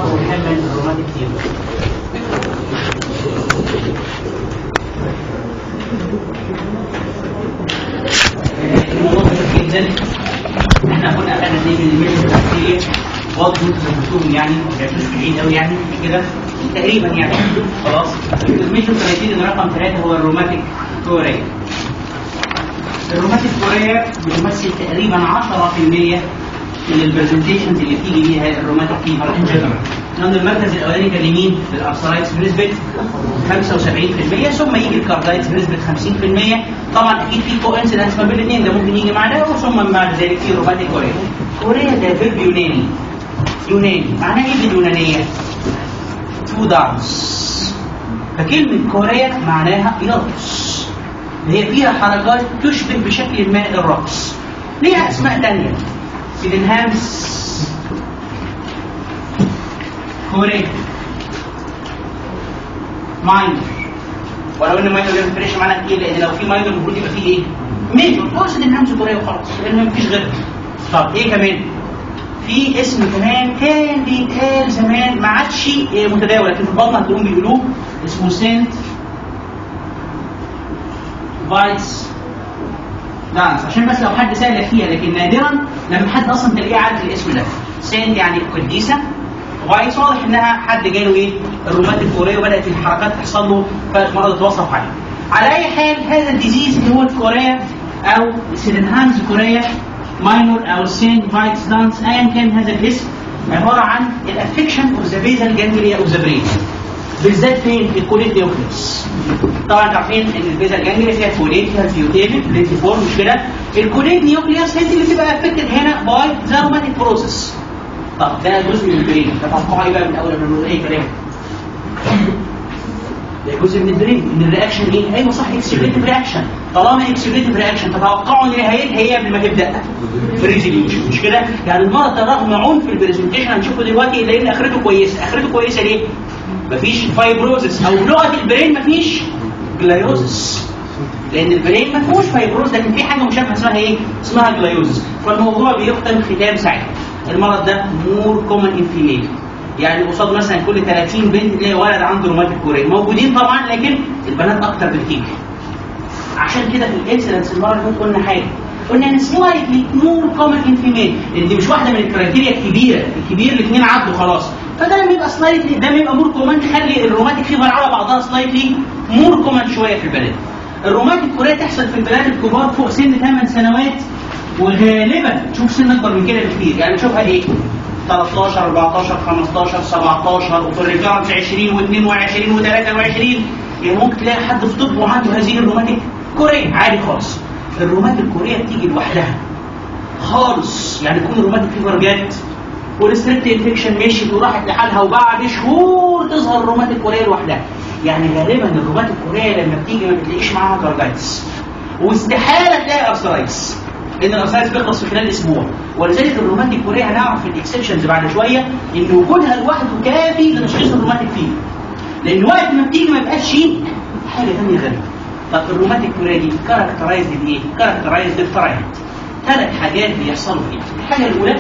محمل الروماتيك فيبر الموضوع مهم جدا احنا كنا اخذنا زي من الميل التحتيه واضح انتوا ذكرتوهم يعني ما كانتوش بعيد قوي يعني كده تقريبا يعني خلاص الميجر كرايتيريا رقم ثلاثه هو الروماتيك كوريا الروماتيك كوريا بتمثل تقريبا 10% من البرزنتيشنز اللي بتيجي بيها الروماتيك فيفر ان جنرال لان المركز الاولاني كان يمين في الارثرايتس بنسبه 75% ثم يجي الكاردايتس بنسبه 50% طبعا اكيد في كو انسيدنس ما بين الاثنين ده ممكن يجي مع ده وثم بعد ذلك في روماتيك كوريا كوريا ده فيرب يوناني يوناني معناه ايه باليونانيه؟ تو دانس فكلمه كوريا معناها يرقص هي فيها حركات تشبه بشكل ما الرقص ليها اسماء تانية بتنهانس كوريا ماينر ولو ان ماينر ما بيفرقش معانا كتير لان لو في ماينر المفروض يبقى فيه ايه؟ ميجور اقصد انهانس كوريا وخلاص لان مفيش غيرها طب ايه كمان؟ في اسم كمان كان بيتقال زمان ما عادش متداول لكن في البطن هتلاقوهم بيقولوه اسمه سنت فايتس دانس عشان بس لو حد سألك فيها لكن نادرا لما حد اصلا تلاقيه عارف الاسم ده سنت يعني قديسه فايتس واضح انها حد جاله ايه الرومات الكوريه وبدات الحركات تحصل له فمرض اتوصف عليه على اي حال هذا الديزيز اللي هو الكوريا او سيدنهانز كوريا ماينور او سين فايتس دانس ايا كان هذا الاسم عباره عن الافكشن اوف ذا بيزال جانجليا اوف ذا برين بالذات فين في الكوليت نيوكليوس طبعا انتوا عارفين ان البيزال جانجليا فيها كوليت فيها فيوتيفيك بليتيفورم مش كده الكوليت نيوكليوس هي اللي بتبقى افكتد هنا باي ذا روماتيك بروسيس طب ده جزء من البرين تتوقعوا ايه بقى من اول ما نقول اي كلام ده جزء من البرين من الرياكشن ايه؟ ايوه صح اكسبريتيف رياكشن طالما اكسبريتيف رياكشن تتوقعوا ان نهايتها هي قبل ما تبدا بريزوليوشن مش كده؟ يعني المرض ده رغم عنف البرزنتيشن هنشوفه دلوقتي لان اخرته كويسه، اخرته كويسه ليه؟ مفيش فايبروزس او بلغه البرين مفيش جلايوزس لان البرين ما فيهوش فايبروز لكن في حاجه مشابهه اسمها ايه؟ اسمها جلايوزس فالموضوع بيختم ختام سعيد المرض ده مور كومن ان فيميل يعني قصاد مثلا كل 30 بنت تلاقي ولد عنده روماتيك كوريا موجودين طبعا لكن البنات اكتر بكتير عشان كده في الانسيدنس المره اللي فاتت قلنا حاجه قلنا ان سلايتلي مور كومن ان فيميل لان دي مش واحده من الكرايتيريا الكبيره الكبير الاثنين عدوا خلاص فده لما يبقى سلايتلي ده يبقى مور كومن تخلي الروماتيك فيفر على بعضها سلايتلي مور كومن شويه في البنات الروماتيك كوريا تحصل في البنات الكبار فوق سن 8 سنوات وغالبا تشوف سن اكبر من كده بكتير يعني نشوفها ايه 13 14 15 17 وفي الريكارنس 20 و22 و23 يعني ممكن تلاقي حد في طب وعنده هذه الروماتيك كوريا عادي خالص الروماتيك كوريا بتيجي لوحدها خالص يعني يكون الروماتيك فيفر جت والستريبت انفكشن مشيت وراحت لحالها وبعد شهور تظهر الروماتيك كوريا لوحدها يعني غالبا الروماتيك كوريا لما بتيجي ما بتلاقيش معاها كاردايتس واستحاله تلاقي ارثرايتس لان الارثرايتس بيخلص في خلال اسبوع ولذلك الروماتيك كوريا هنعرف في الاكسبشنز بعد شويه ان وجودها لوحده كافي لتشخيص الروماتيك فيه لان وقت ما بتيجي ما يبقاش شيء حاجه ثانيه غريبه طب الروماتيك كوريا دي كاركترايزد بايه؟ كاركترايزد بفرايد ثلاث حاجات بيحصلوا فيها الحاجه الاولى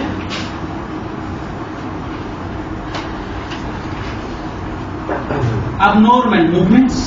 abnormal movements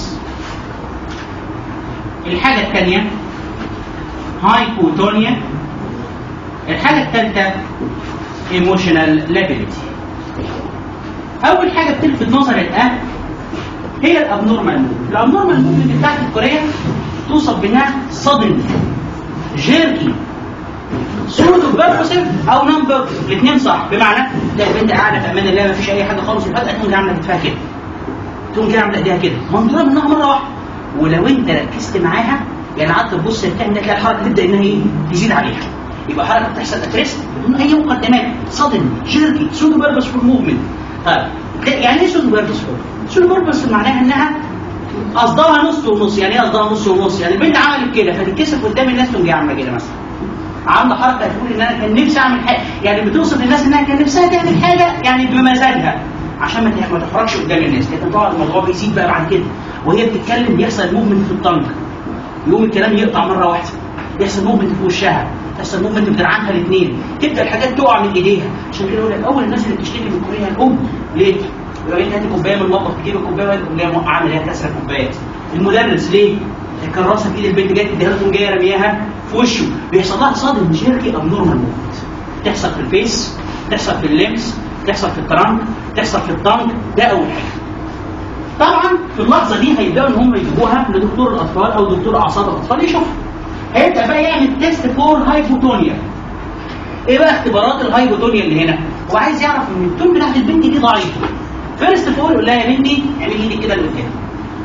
الحاجة الثانية هايبوتونيا الحاجة الثالثة ايموشنال لابيليتي أول حاجة بتلفت نظر الأهل هي الابنورمال موفمنت الابنورمال موفمنت بتاعت الكورية توصف بانها صدم جيركي سودو بيربوسيف او نون بيربوسيف الاثنين صح بمعنى تلاقي البنت قاعده في امان الله ما فيش اي حاجه خالص وفجاه تقوم عامله كتفها كده تقوم كده عامله ايديها كده منظورها منها مره واحده ولو انت ركزت معاها يعني قعدت تبص للكلام ده تلاقي الحركه تبدا انها ايه تزيد عليها يبقى حركه بتحصل اتريست بدون اي مقدمات صدم جيركي سودو بيربوسيف موفمنت طيب يعني ايه سودو بيربوسيف سودو بيربوسيف معناها انها قصدها نص ونص يعني ايه قصدها نص ونص يعني البنت عملت كده فتتكسف قدام الناس تقوم جايه عامله كده مثلا عامله حركه تقول ان انا كان نفسي اعمل حاجه يعني بتوصف للناس انها كان نفسها تعمل حاجه يعني بمزاجها عشان ما ما تخرجش قدام الناس لكن طبعا الموضوع بيزيد بقى بعد كده وهي بتتكلم بيحصل موفمنت في الطنج يقوم الكلام يقطع مره واحده يحصل موفمنت في وشها تحصل موفمنت بدراعاتها الاثنين تبدا الحاجات تقع من ايديها عشان كده يقول لك اول الناس اللي بتشتكي من كوريا الام ليه؟ يقول لك هات كوبايه من المطبخ تجيب الكوبايه وهي الكوبايه موقعه عليها كسر كوبايات المدرس ليه؟ الكراسه في ايد البنت جايه تديها له جايه رميها في وشه بيحصل لها صدمه جيركي او نورمال موفمنت تحصل في الفيس تحصل في اللمس تحصل في الترنك تحصل في الطنك ده اول حاجه طبعا في اللحظه دي هيبداوا ان هم يجيبوها لدكتور الاطفال او دكتور اعصاب الاطفال يشوفها هيبدا بقى يعمل تيست فور هايبوتونيا ايه بقى اختبارات الهايبوتونيا اللي هنا هو عايز يعرف ان التون بتاعت البنت دي ضعيفه فيرست فور يقول لها يا بنتي اعملي ايدك كده لقدام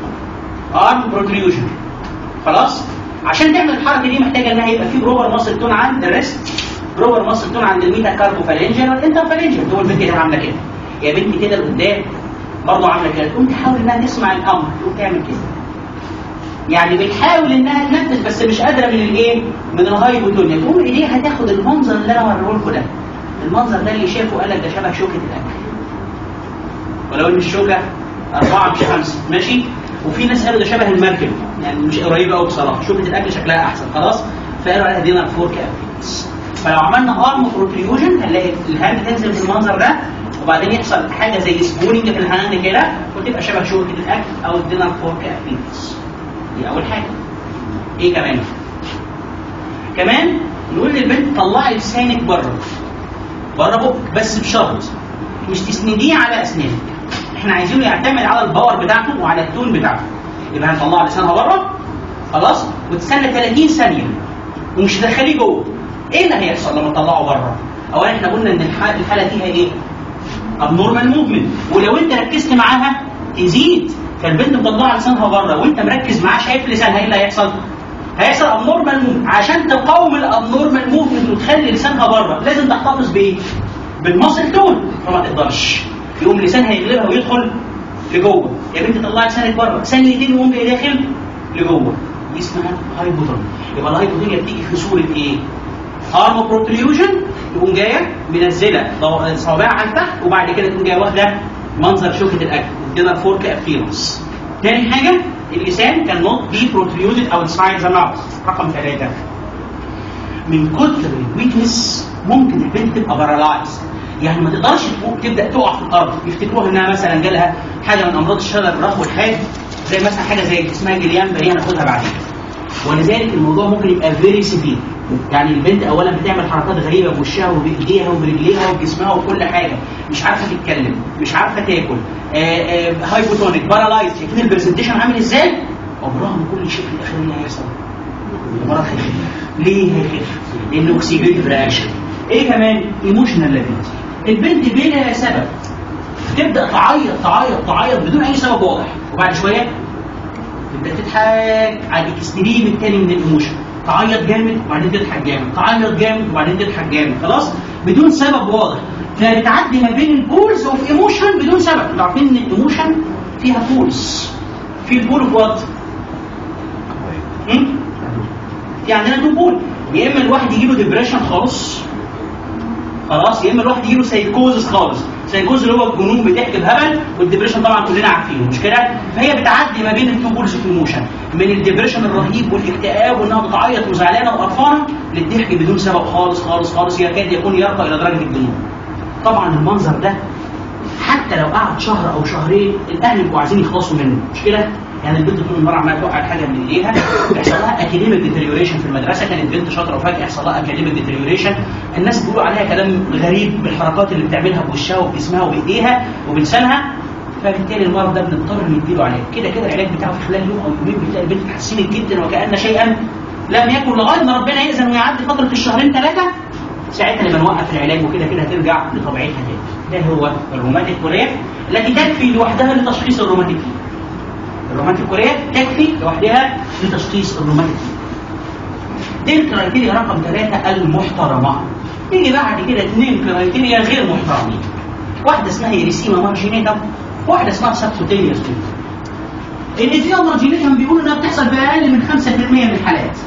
ارم بروتريوجن خلاص عشان تعمل الحركه دي محتاجه انها يبقى في بروبر ماسل تون عند الريست بروبر ماسل تون عند الميتا كاربو فالنجر والانتر فالنجر تقول البنت هنا عامله كده يا بنتي كده لقدام برضه عامله كده تقوم تحاول انها تسمع الامر تقوم تعمل كده يعني بتحاول انها تنفذ بس مش قادره من الايه؟ من الهايبوتونيا تقوم ايديها هتاخد المنظر اللي انا وريه لكم ده المنظر ده اللي شافه قال لك ده شبه شوكه الاكل ولو ان الشوكه اربعه مش خمسه ماشي وفي ناس قالوا ده شبه المركب يعني مش قريبه قوي بصراحه شوكه الاكل شكلها احسن خلاص فقالوا عليها دينر فورك ابيتس فلو عملنا ارم بروتريوجن هنلاقي الهاند تنزل بالمنظر ده وبعدين يحصل حاجه زي سبوننج في الهاند كده وتبقى شبه شوكه الاكل او الدينر فورك ابيتس دي اول حاجه ايه كمان كمان نقول للبنت طلعي لسانك بره بره بقك بس بشرط مش تسنديه على اسنانك احنا عايزينه يعتمد على الباور بتاعته وعلى التون بتاعته يبقى هنطلع لسانها بره خلاص وتستنى 30 ثانيه ومش تدخليه جوه ايه اللي هيحصل لما تطلعه بره اولا احنا قلنا ان الحاله الحاله فيها ايه ابنورمال موفمنت ولو انت ركزت معاها تزيد فالبنت مطلعه لسانها بره وانت مركز معاها شايف لسانها ايه اللي هيحصل هيحصل ابنورمال موفمنت عشان تقاوم الابنورمال موفمنت وتخلي لسانها بره لازم تحتفظ بايه بالمصل تون فما تقدرش يقوم لسانها يغلبها ويدخل لجوه يا بنت طلعي لسانك بره ثانيتين وقوم جاي داخل لجوه دي اسمها هايبوتون يبقى الهايبوتونيا بتيجي في صوره ايه؟ ارم بروتريوجن تقوم جايه منزله صوابعها على تحت وبعد كده تقوم جايه واخده منظر شوكه الاكل الدينر فورك ابيرنس تاني حاجه اللسان كان نوت بي بروتريوزد اوتسايد ذا ماوث رقم ثلاثه من كتر الويكنس ممكن البنت تبقى بارالايز يعني ما تقدرش تقوم تبدا تقع في الارض يفتكروها انها مثلا جالها حاجه من امراض الشلل الرخو الحاد زي مثلا حاجه زي اسمها جليان بري هناخدها بعدين ولذلك الموضوع ممكن يبقى فيري سيفير يعني البنت اولا بتعمل حركات غريبه بوشها وبايديها وبرجليها وبجسمها وكل حاجه مش عارفه تتكلم مش عارفه تاكل هايبوتونيك بارالايز شايفين البرزنتيشن عامل ازاي؟ وبرغم كل شيء في الاخر ايه اللي هيحصل؟ المرض هيخف ليه هيخف؟ لان اوكسيديتيف رياكشن ايه كمان؟ ايموشنال لابيلتي البنت بلا سبب تبدا تعيط تعيط تعيط بدون اي سبب واضح وبعد شويه تبدا تضحك على الاكستريم الثاني من الايموشن تعيط جامد وبعدين تضحك جامد تعيط جامد وبعدين تضحك جامد خلاص بدون سبب واضح فبتعدي ما بين البولز اوف ايموشن بدون سبب انتوا عارفين ان الايموشن فيها بولز في البول اوف وات في عندنا تو بول يا اما الواحد يجيله ديبريشن خالص خلاص يا اما الواحد يجيله سايكوزس خالص سايكوز اللي هو الجنون بتحكي بهبل والديبريشن طبعا كلنا عارفينه مش كده فهي بتعدي ما بين التو بولز اوف ايموشن من الديبريشن الرهيب والاكتئاب وانها بتعيط وزعلانه وقرفانه للضحك بدون سبب خالص خالص خالص يكاد يكون يرقى الى درجه الجنون طبعا المنظر ده حتى لو قعد شهر او شهرين الاهل بيبقوا عايزين يخلصوا منه مش كده؟ يعني البنت طول المره عماله توقع حاجه من ايديها يحصل لها اكاديميك ديتريوريشن في المدرسه كانت بنت شاطره وفجاه يحصل لها اكاديميك ديتريوريشن الناس بيقولوا عليها كلام غريب بالحركات اللي بتعملها بوشها وبجسمها وبايديها وبلسانها فبالتالي المرض ده بنضطر نديله علاج كده كده العلاج بتاعه في خلال يوم او يومين بتلاقي البنت اتحسنت جدا وكان شيئا لم يكن لغايه ما ربنا يأذن ويعدي فتره الشهرين ثلاثه ساعتها لما نوقف العلاج وكده كده هترجع لطبيعتها تاني ده هو الروماتيك كوريا التي تكفي لوحدها لتشخيص الروماتيك الروماتيك كوريا تكفي لوحدها لتشخيص الروماتيك دي الكرايتيريا رقم ثلاثة المحترمة يجي بعد كده اثنين كرايتيريا غير محترمين واحدة اسمها إريسيما مارجينيتا واحدة اسمها سبتوتينيوس الإثيوم مارجينيتا بيقولوا إنها بتحصل في أقل من 5% من الحالات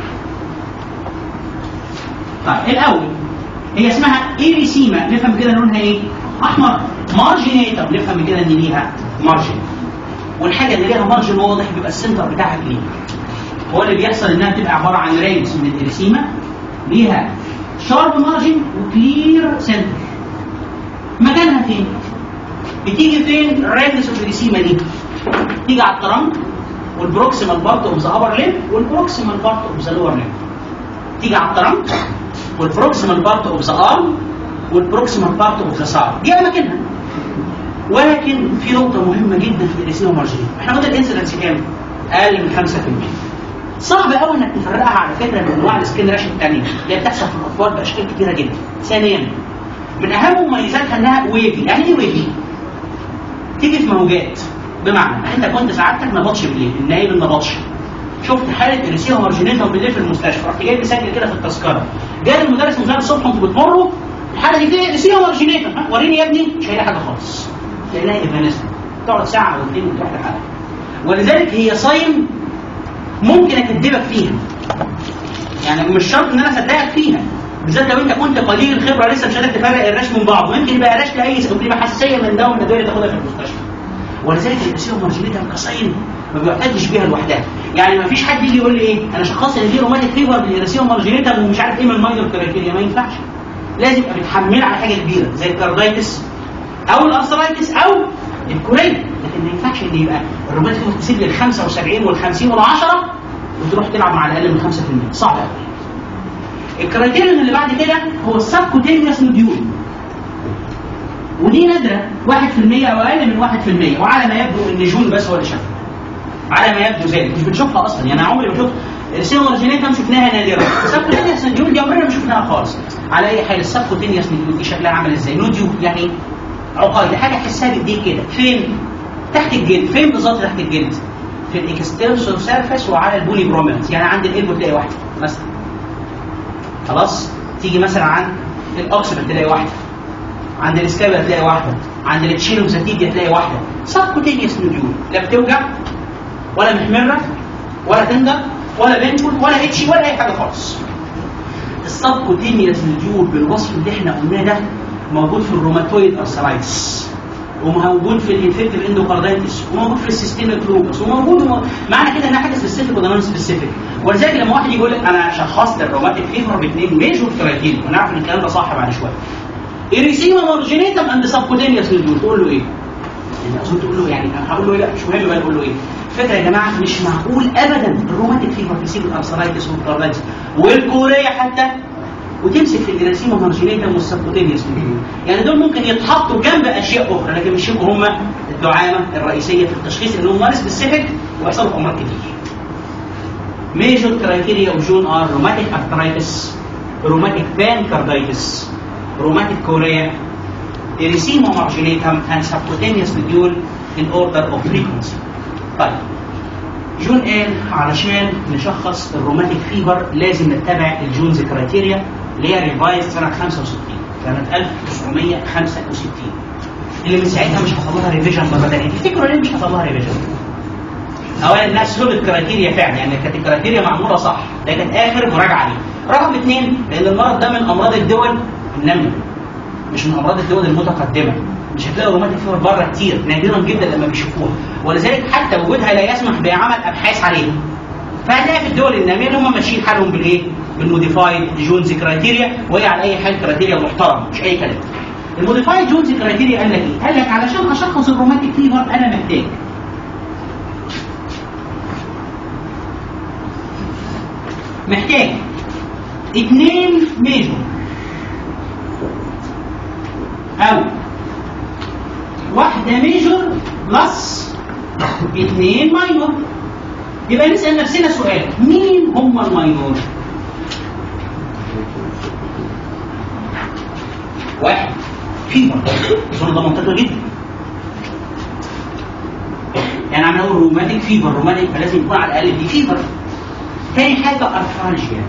طيب الأول هي اسمها إيريسيما نفهم كده لونها إيه؟ أحمر مارجينيتا نفهم كده إن ليها مارجن والحاجة اللي ليها مارجن واضح بيبقى السنتر بتاعها كلين هو اللي بيحصل إنها بتبقى عبارة عن رينجز من الإيريسيما ليها شارب مارجن وكلير سنتر مكانها فين؟ بتيجي فين الرادس اوف الريسيما دي؟ تيجي على الترنك والبروكسيمال بارت اوف ذا ابر ليم والبروكسيمال بارت اوف ذا لور ليم تيجي على الترنك والبروكسيمال بارت اوف ذا ارم والبروكسيمال بارت اوف ذا سار دي اماكنها ولكن في نقطة مهمة جدا في الريسيما مارجن احنا قلنا الانسيدنس كام؟ اقل من 5% صعب قوي انك تفرقها على فكره من انواع السكين راش الثانيه اللي هي بتحصل في الاطفال باشكال كتيره جدا. ثانيا من اهم مميزاتها انها ويفي، يعني ايه ويفي؟ تيجي في موجات بمعنى انت كنت سعادتك نبطش بالليل، النايم النبطش. شفت حاله الريسيما مارجنيتا بالليل في المستشفى، رحت جاي مسجل كده في التذكره. جاي المدرس مساعد الصبح وانتوا بتمروا الحاله دي فيها ريسيما مارجنيتا، ها وريني يا ابني مش هيلاقي حاجه خالص. تلاقيها ايفانيزم تقعد ساعه او اثنين وتروح لحالها. ولذلك هي صايم ممكن اكذبك فيها يعني مش شرط ان انا اصدقك فيها بالذات لو انت كنت قليل الخبره لسه مش قادر تفرق الرش من بعض ممكن يبقى رش لاي سبب يبقى حساسيه من ده ومن الادويه اللي تاخدها في المستشفى ولذلك الاسيوم مارجنيتا القصين ما بيعتدش بيها لوحدها يعني ما فيش حد يجي يقول لي ايه انا شخصت ان دي روماتيك فيفر بالاسيوم مارجنيتا ومش عارف ايه من الماينر كرايتيريا ما ينفعش لازم ابقى متحمله على حاجه كبيره زي الكاردايتس او الارثرايتس او الكوريه لكن ما ينفعش ان يبقى الروماتيك فيفر تسيب لي ال 75 وال 50 وال 10 وتروح تلعب مع الاقل من 5% صعب قوي الكرايتيريون اللي بعد كده هو السبكوتينيوس نوديول ودي نادره 1% او اقل من 1% وعلى ما يبدو ان جون بس هو اللي شافها على ما يبدو ذلك مش بنشوفها اصلا يعني عمري ما شفت السيما مارجينيتا شفناها نادرا السبكوتينيوس نوديول دي عمرنا ما شفناها خالص على اي حال السبكوتينيوس نوديول دي شكلها عامل ازاي نوديول يعني عقايد حاجه تحسها بايديك كده فين تحت الجلد فين بالظبط تحت الجلد في الاكسترسور سيرفيس وعلى البولي بروميننت يعني عند القلب تلاقي واحده مثلا خلاص تيجي مثلا عند الاوكسيد تلاقي واحده عند الاسكابا تلاقي واحده عند التشيلوزاتيديا تلاقي واحده سبكوتينيوس نوديول لا بتوجع ولا محمره ولا تندر ولا بنفول ولا اتشي ولا اي حاجه خالص السبكوتينيوس نوديول بالوصف اللي احنا قلناه ده موجود في الروماتويد ارثرايتس وموجود في الانفكتيف اندوكاردايتس وموجود في السيستميك لوبس وموجود وم... معنى كده انها حاجه سبيسيفيك وده نون سبيسيفيك ولذلك لما واحد يقول لك انا شخصت الروماتيك فيفر باثنين ميجور كرايتيريا ونعرف ان الكلام ده صح بعد شويه اريسيما مارجينيتم اند سبكوتينيوس نودول تقول له ايه؟ يعني اظن تقول له يعني انا هقول له ايه لا مش مهم بقى تقول له ايه؟ فكره يا جماعه مش معقول ابدا الروماتيك فيفر بيسيب الارثرايتس والكاردايتس والكوريا حتى وتمسك في الجراسيما مارجينيتم والسبكوتينيوس يعني دول ممكن يتحطوا جنب اشياء اخرى لكن مش يبقوا هم الدعامه الرئيسيه في التشخيص انهم نون سبيسيفيك ويحصلوا امراض كتير. ميجور كرايتيريا اوف جون ار روماتيك ارثرايتس روماتيك بانكاردايتس روماتيك كوريا اريسيما مارجينيتم and subcutaneous nodule in order of frequency. طيب جون قال علشان نشخص الروماتيك فيبر لازم نتبع الجونز كرايتيريا اللي هي ريفايز سنه 65 سنه 1965 اللي من ساعتها مش حصل لها ريفيجن مره ثانيه تفتكروا ليه مش حصل لها ريفيجن؟ اولا الناس سلوب الكرايتيريا فعلا يعني كانت الكرايتيريا معموله صح ده كانت اخر مراجعه ليه رقم اثنين لان المرض ده من امراض الدول الناميه مش من امراض الدول المتقدمه مش هتلاقي روماتيك فيبر بره كتير نادرا جدا لما بيشوفوها ولذلك حتى وجودها لا يسمح بعمل ابحاث عليها فهتلاقي في الدول الناميه اللي هم ماشيين حالهم بالايه؟ بالموديفايد جونز كرايتيريا وهي على اي حال كرايتيريا محترمه مش اي كلام. الموديفايد جونز كرايتيريا قال لك ايه؟ قال لك علشان اشخص الروماتيك فيبر انا محتاج محتاج اثنين ميجور او واحدة ميجور بلس اثنين ماينور يبقى نسأل نفسنا سؤال مين هم الماينور؟ واحد فيبر اظن ده منطقي جدا يعني عم نقول روماتيك فيبر روماتيك فلازم يكون على الاقل دي فيبر تاني حاجه ارثرالجيا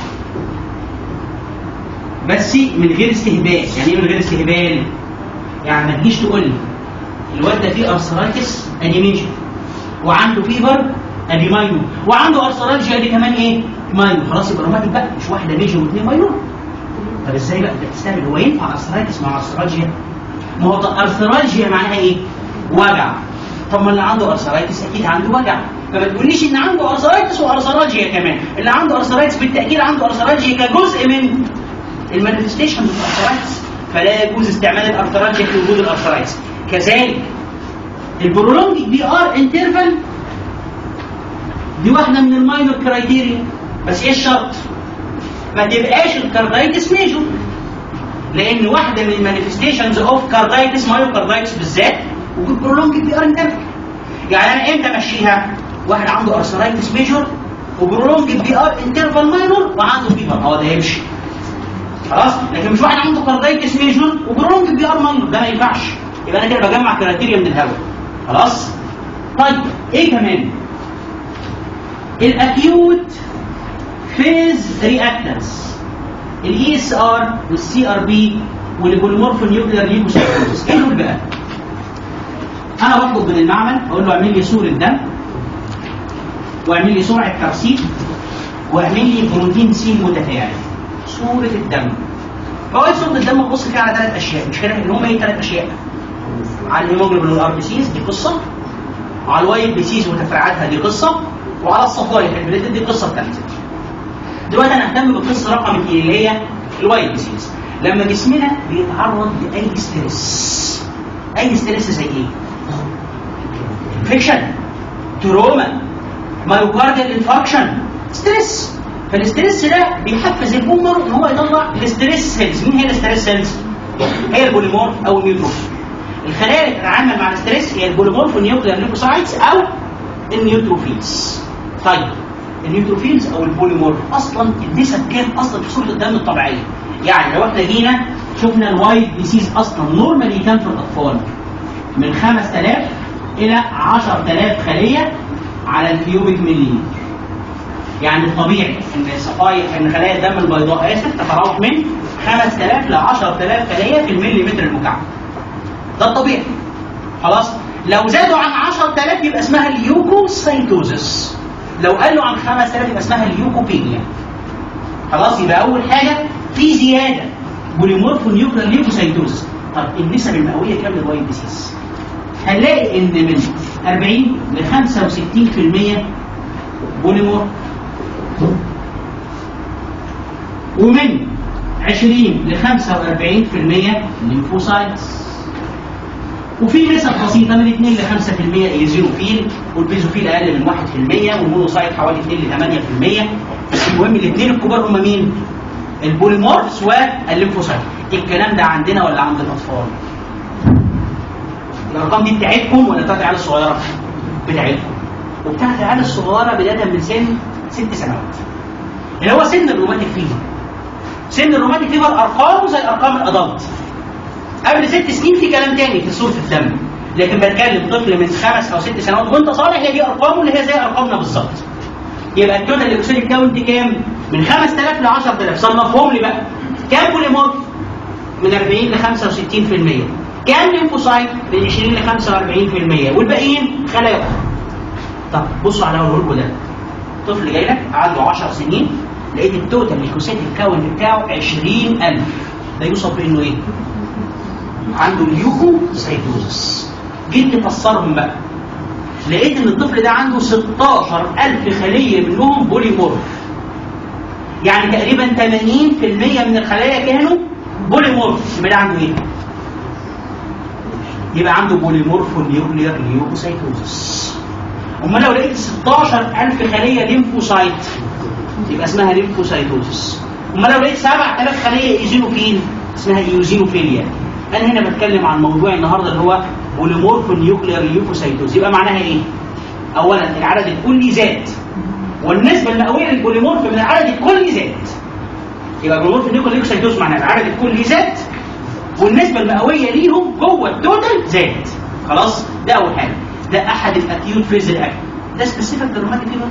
بس من غير استهبال يعني ايه من غير استهبال؟ يعني ما تجيش تقول لي الواد ده فيه ارثرايتس ادي ميجر وعنده فيبر ادي ماينور وعنده ارثرالجيا دي كمان ايه؟ ماينور خلاص يبقى روماتيك بقى مش واحده ميجر واثنين ماينور طب ازاي بقى انت بتستعمل هو ينفع ارثرايتس مع ارثرالجيا؟ ما هو ارثرالجيا معناها ايه؟ وجع طب ما اللي عنده ارثرايتس اكيد عنده وجع فما تقوليش ان عنده ارثرايتس وارثراجيا كمان اللي عنده ارثرايتس بالتاكيد عنده ارثراجيا كجزء من المانيفستيشن بتاع الارثرايتس فلا يجوز استعمال الارثراجيا في وجود الارثرايتس كذلك البرولونج بي ار انترفال دي واحده من الماينور كرايتيريا بس ايه الشرط؟ ما تبقاش الكاردايتس ميجور لان واحده من المانيفستيشنز اوف كاردايتس مايوكاردايتس بالذات وجود برولونج بي ار انترفال يعني انا امتى امشيها؟ واحد عنده ارثرايتس ميجور وبرولونج بي ار انترفال ماينور وعنده فيبر اه ده يمشي خلاص لكن مش واحد عنده كاردايتس ميجور وبرولونج بي ار ماينور ده ما ينفعش يبقى انا كده بجمع كرايتيريا من الهواء خلاص طيب ايه كمان الاكيوت فيز رياكتنس الاي اس ار والسي ار بي والبوليمورف نيوكلير ليوكوسايتوزس ايه دول بقى انا بطلب من المعمل اقول له اعمل لي صوره دم واعمل لي سرعه ترسيب واعمل لي بروتين سي متفاعل صوره الدم فهو صوره الدم ببص فيها على ثلاث اشياء مش كده اللي هم ايه ثلاث اشياء على الهيموجلوبين والار بي سيز دي قصه وعلى الوايت بي سيز وتفريعاتها دي قصه وعلى الصفائح البليتد دي قصه ثالثه دلوقتي انا اهتم بالقصه رقم اثنين اللي هي الوايت بي سيز لما جسمنا بيتعرض لاي ستريس اي ستريس زي ايه؟ انفكشن تروما مايوكارديال انفاركشن ستريس فالستريس ده بيحفز البومر ان هو يطلع الستريس سيلز مين هي الستريس سيلز؟ هي البوليمورف او النيوتروفيل الخلايا اللي بتتعامل مع الستريس هي البوليمورف والنيوكلير ليوكوسايتس او النيوتروفيلز طيب النيوتروفيلز او البوليمورف اصلا النسب كام اصلا في صوره الدم الطبيعيه يعني لو احنا جينا شفنا الوايت ديسيز اصلا نورمالي كام في الاطفال من 5000 الى 10000 خليه على الكيوبيك مليمتر يعني الطبيعي ان صفائح ان خلايا الدم البيضاء اسف تتراوح من 5000 ل 10000 خليه في المليمتر المكعب ده الطبيعي خلاص لو زادوا عن 10000 يبقى اسمها اليوكوسايتوزس لو قالوا عن 5000 يبقى اسمها اليوكوبينيا خلاص يبقى اول حاجه في زياده بوليمورفو نيوكلير ليوكوسايتوزس طب النسب المئويه كام للوايت ديسيز هنلاقي ان من 40 ل 65% بوليمور ومن 20 ل 45% ليمفوسايتس وفي نسب بسيطة من 2 ل 5% ايزينوفيل والبيزوفيل أقل من 1% والمونوسايت حوالي 2 ل 8% بس المهم الاثنين الكبار هم مين؟ البوليمورفز والليمفوسايت الكلام ده عندنا ولا عند الأطفال؟ الأرقام دي بتاعتكم ولا بتاعت العيال الصغيرة؟ بتاعتكم وبتاعت العيال الصغيرة بداية من سن ست سنوات اللي هو سن الروماتيك فيفر سن الروماتيك فيفر أرقامه زي أرقام الأدلت قبل ست سنين في كلام تاني في صورة الدم لكن بتكلم طفل من خمس او ست سنوات وانت صالح هي دي ارقامه اللي هي زي ارقامنا بالظبط يبقى التوتال ليوكسيد كاونت كام؟ من 5000 ل 10000 صنفهم لي بقى كام بوليمورف؟ من 40 ل 65% كام ليمفوسايت؟ من 20 ل 45% والباقيين خلايا اخرى طب بصوا على اللي لكم ده طفل جاي لك عنده 10 سنين لقيت التوتال ليوكسيد الكاونت بتاعه 20000 ده يوصف بانه ايه؟ عنده اليوكوسايتوزس جيت تفسرهم بقى لقيت ان الطفل ده عنده 16000 خليه منهم بوليمورف يعني تقريبا 80% من الخلايا كانوا بوليمورف يبقى ده عنده ايه؟ يبقى عنده بوليمورف نيوكلير ليوكوسايتوزس امال لو لقيت 16000 خليه ليمفوسايت يبقى اسمها ليمفوسايتوزس امال لو لقيت 7000 خليه ايزينوفيل اسمها ايوزينوفيليا انا هنا بتكلم عن موضوع النهارده اللي هو بوليمورف نيوكلير ليوكوسايتوز يبقى معناها ايه اولا العدد الكلي زاد والنسبه المئويه للبوليمورف من العدد الكلي زاد يبقى بوليمورف نيوكلير ليوكوسايتوز معناها العدد الكلي زاد والنسبه المئويه ليهم جوه التوتال زاد خلاص ده اول حاجه ده احد الاكيوت فيز الاكل ده سبيسيفيك للروماتيك فيبر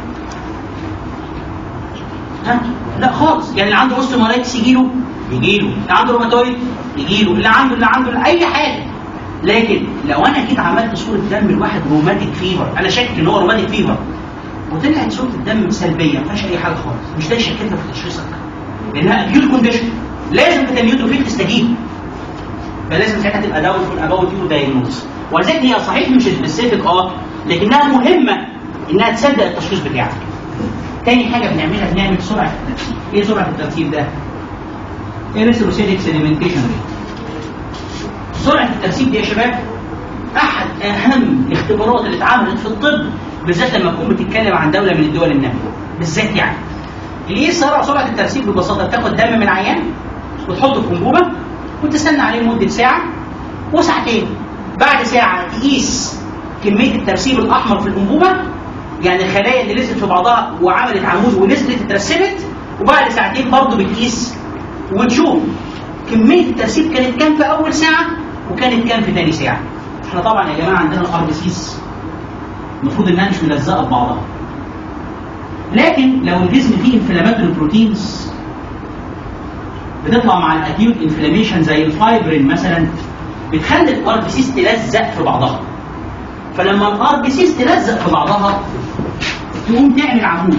ها لا خالص يعني اللي عنده اوستيومالايتس يجي له يجي له اللي عنده روماتويد يجي له اللي عنده اللي عنده اي حاجه لكن لو انا جيت عملت صوره دم لواحد روماتيك فيفر انا شاكك ان هو روماتيك فيفر وطلعت صوره الدم سلبيه ما فيهاش اي حاجه خالص مش ده يشككنا في تشخيصك لانها اكيوت كونديشن لازم بتا النيوتروفيل تستجيب فلازم ساعتها تبقى داون في الاباوت يو دايجنوز ولذلك هي صحيح مش سبيسيفيك اه لكنها مهمه انها تصدق التشخيص بتاعك تاني حاجه بنعملها بنعمل سرعه الترتيب ايه سرعه الترتيب ده erythrocytic sedimentation rate سرعه الترسيب دي يا شباب احد اهم الاختبارات اللي اتعملت في الطب بالذات لما تكون بتتكلم عن دوله من الدول الناميه بالذات يعني الايه سرعه سرعه الترسيب ببساطه بتاخد دم من عيان وتحطه في انبوبه وتستنى عليه لمده ساعه وساعتين بعد ساعه تقيس كميه الترسيب الاحمر في الانبوبه يعني الخلايا اللي لزقت في بعضها وعملت عمود ونزلت اترسبت وبعد ساعتين برضه بتقيس وتشوف كميه الترسيب كانت كام في اول ساعه وكانت كام في ثاني ساعه احنا طبعا يا جماعه عندنا الار بي سيس المفروض انها مش ملزقه ببعضها لكن لو الجسم فيه انفلاماتوري بروتينز بتطلع مع الاكيوت انفلاميشن زي الفايبرين مثلا بتخلي الار بي سيس تلزق في بعضها فلما الار بي سيس تلزق في بعضها تقوم تعمل عمود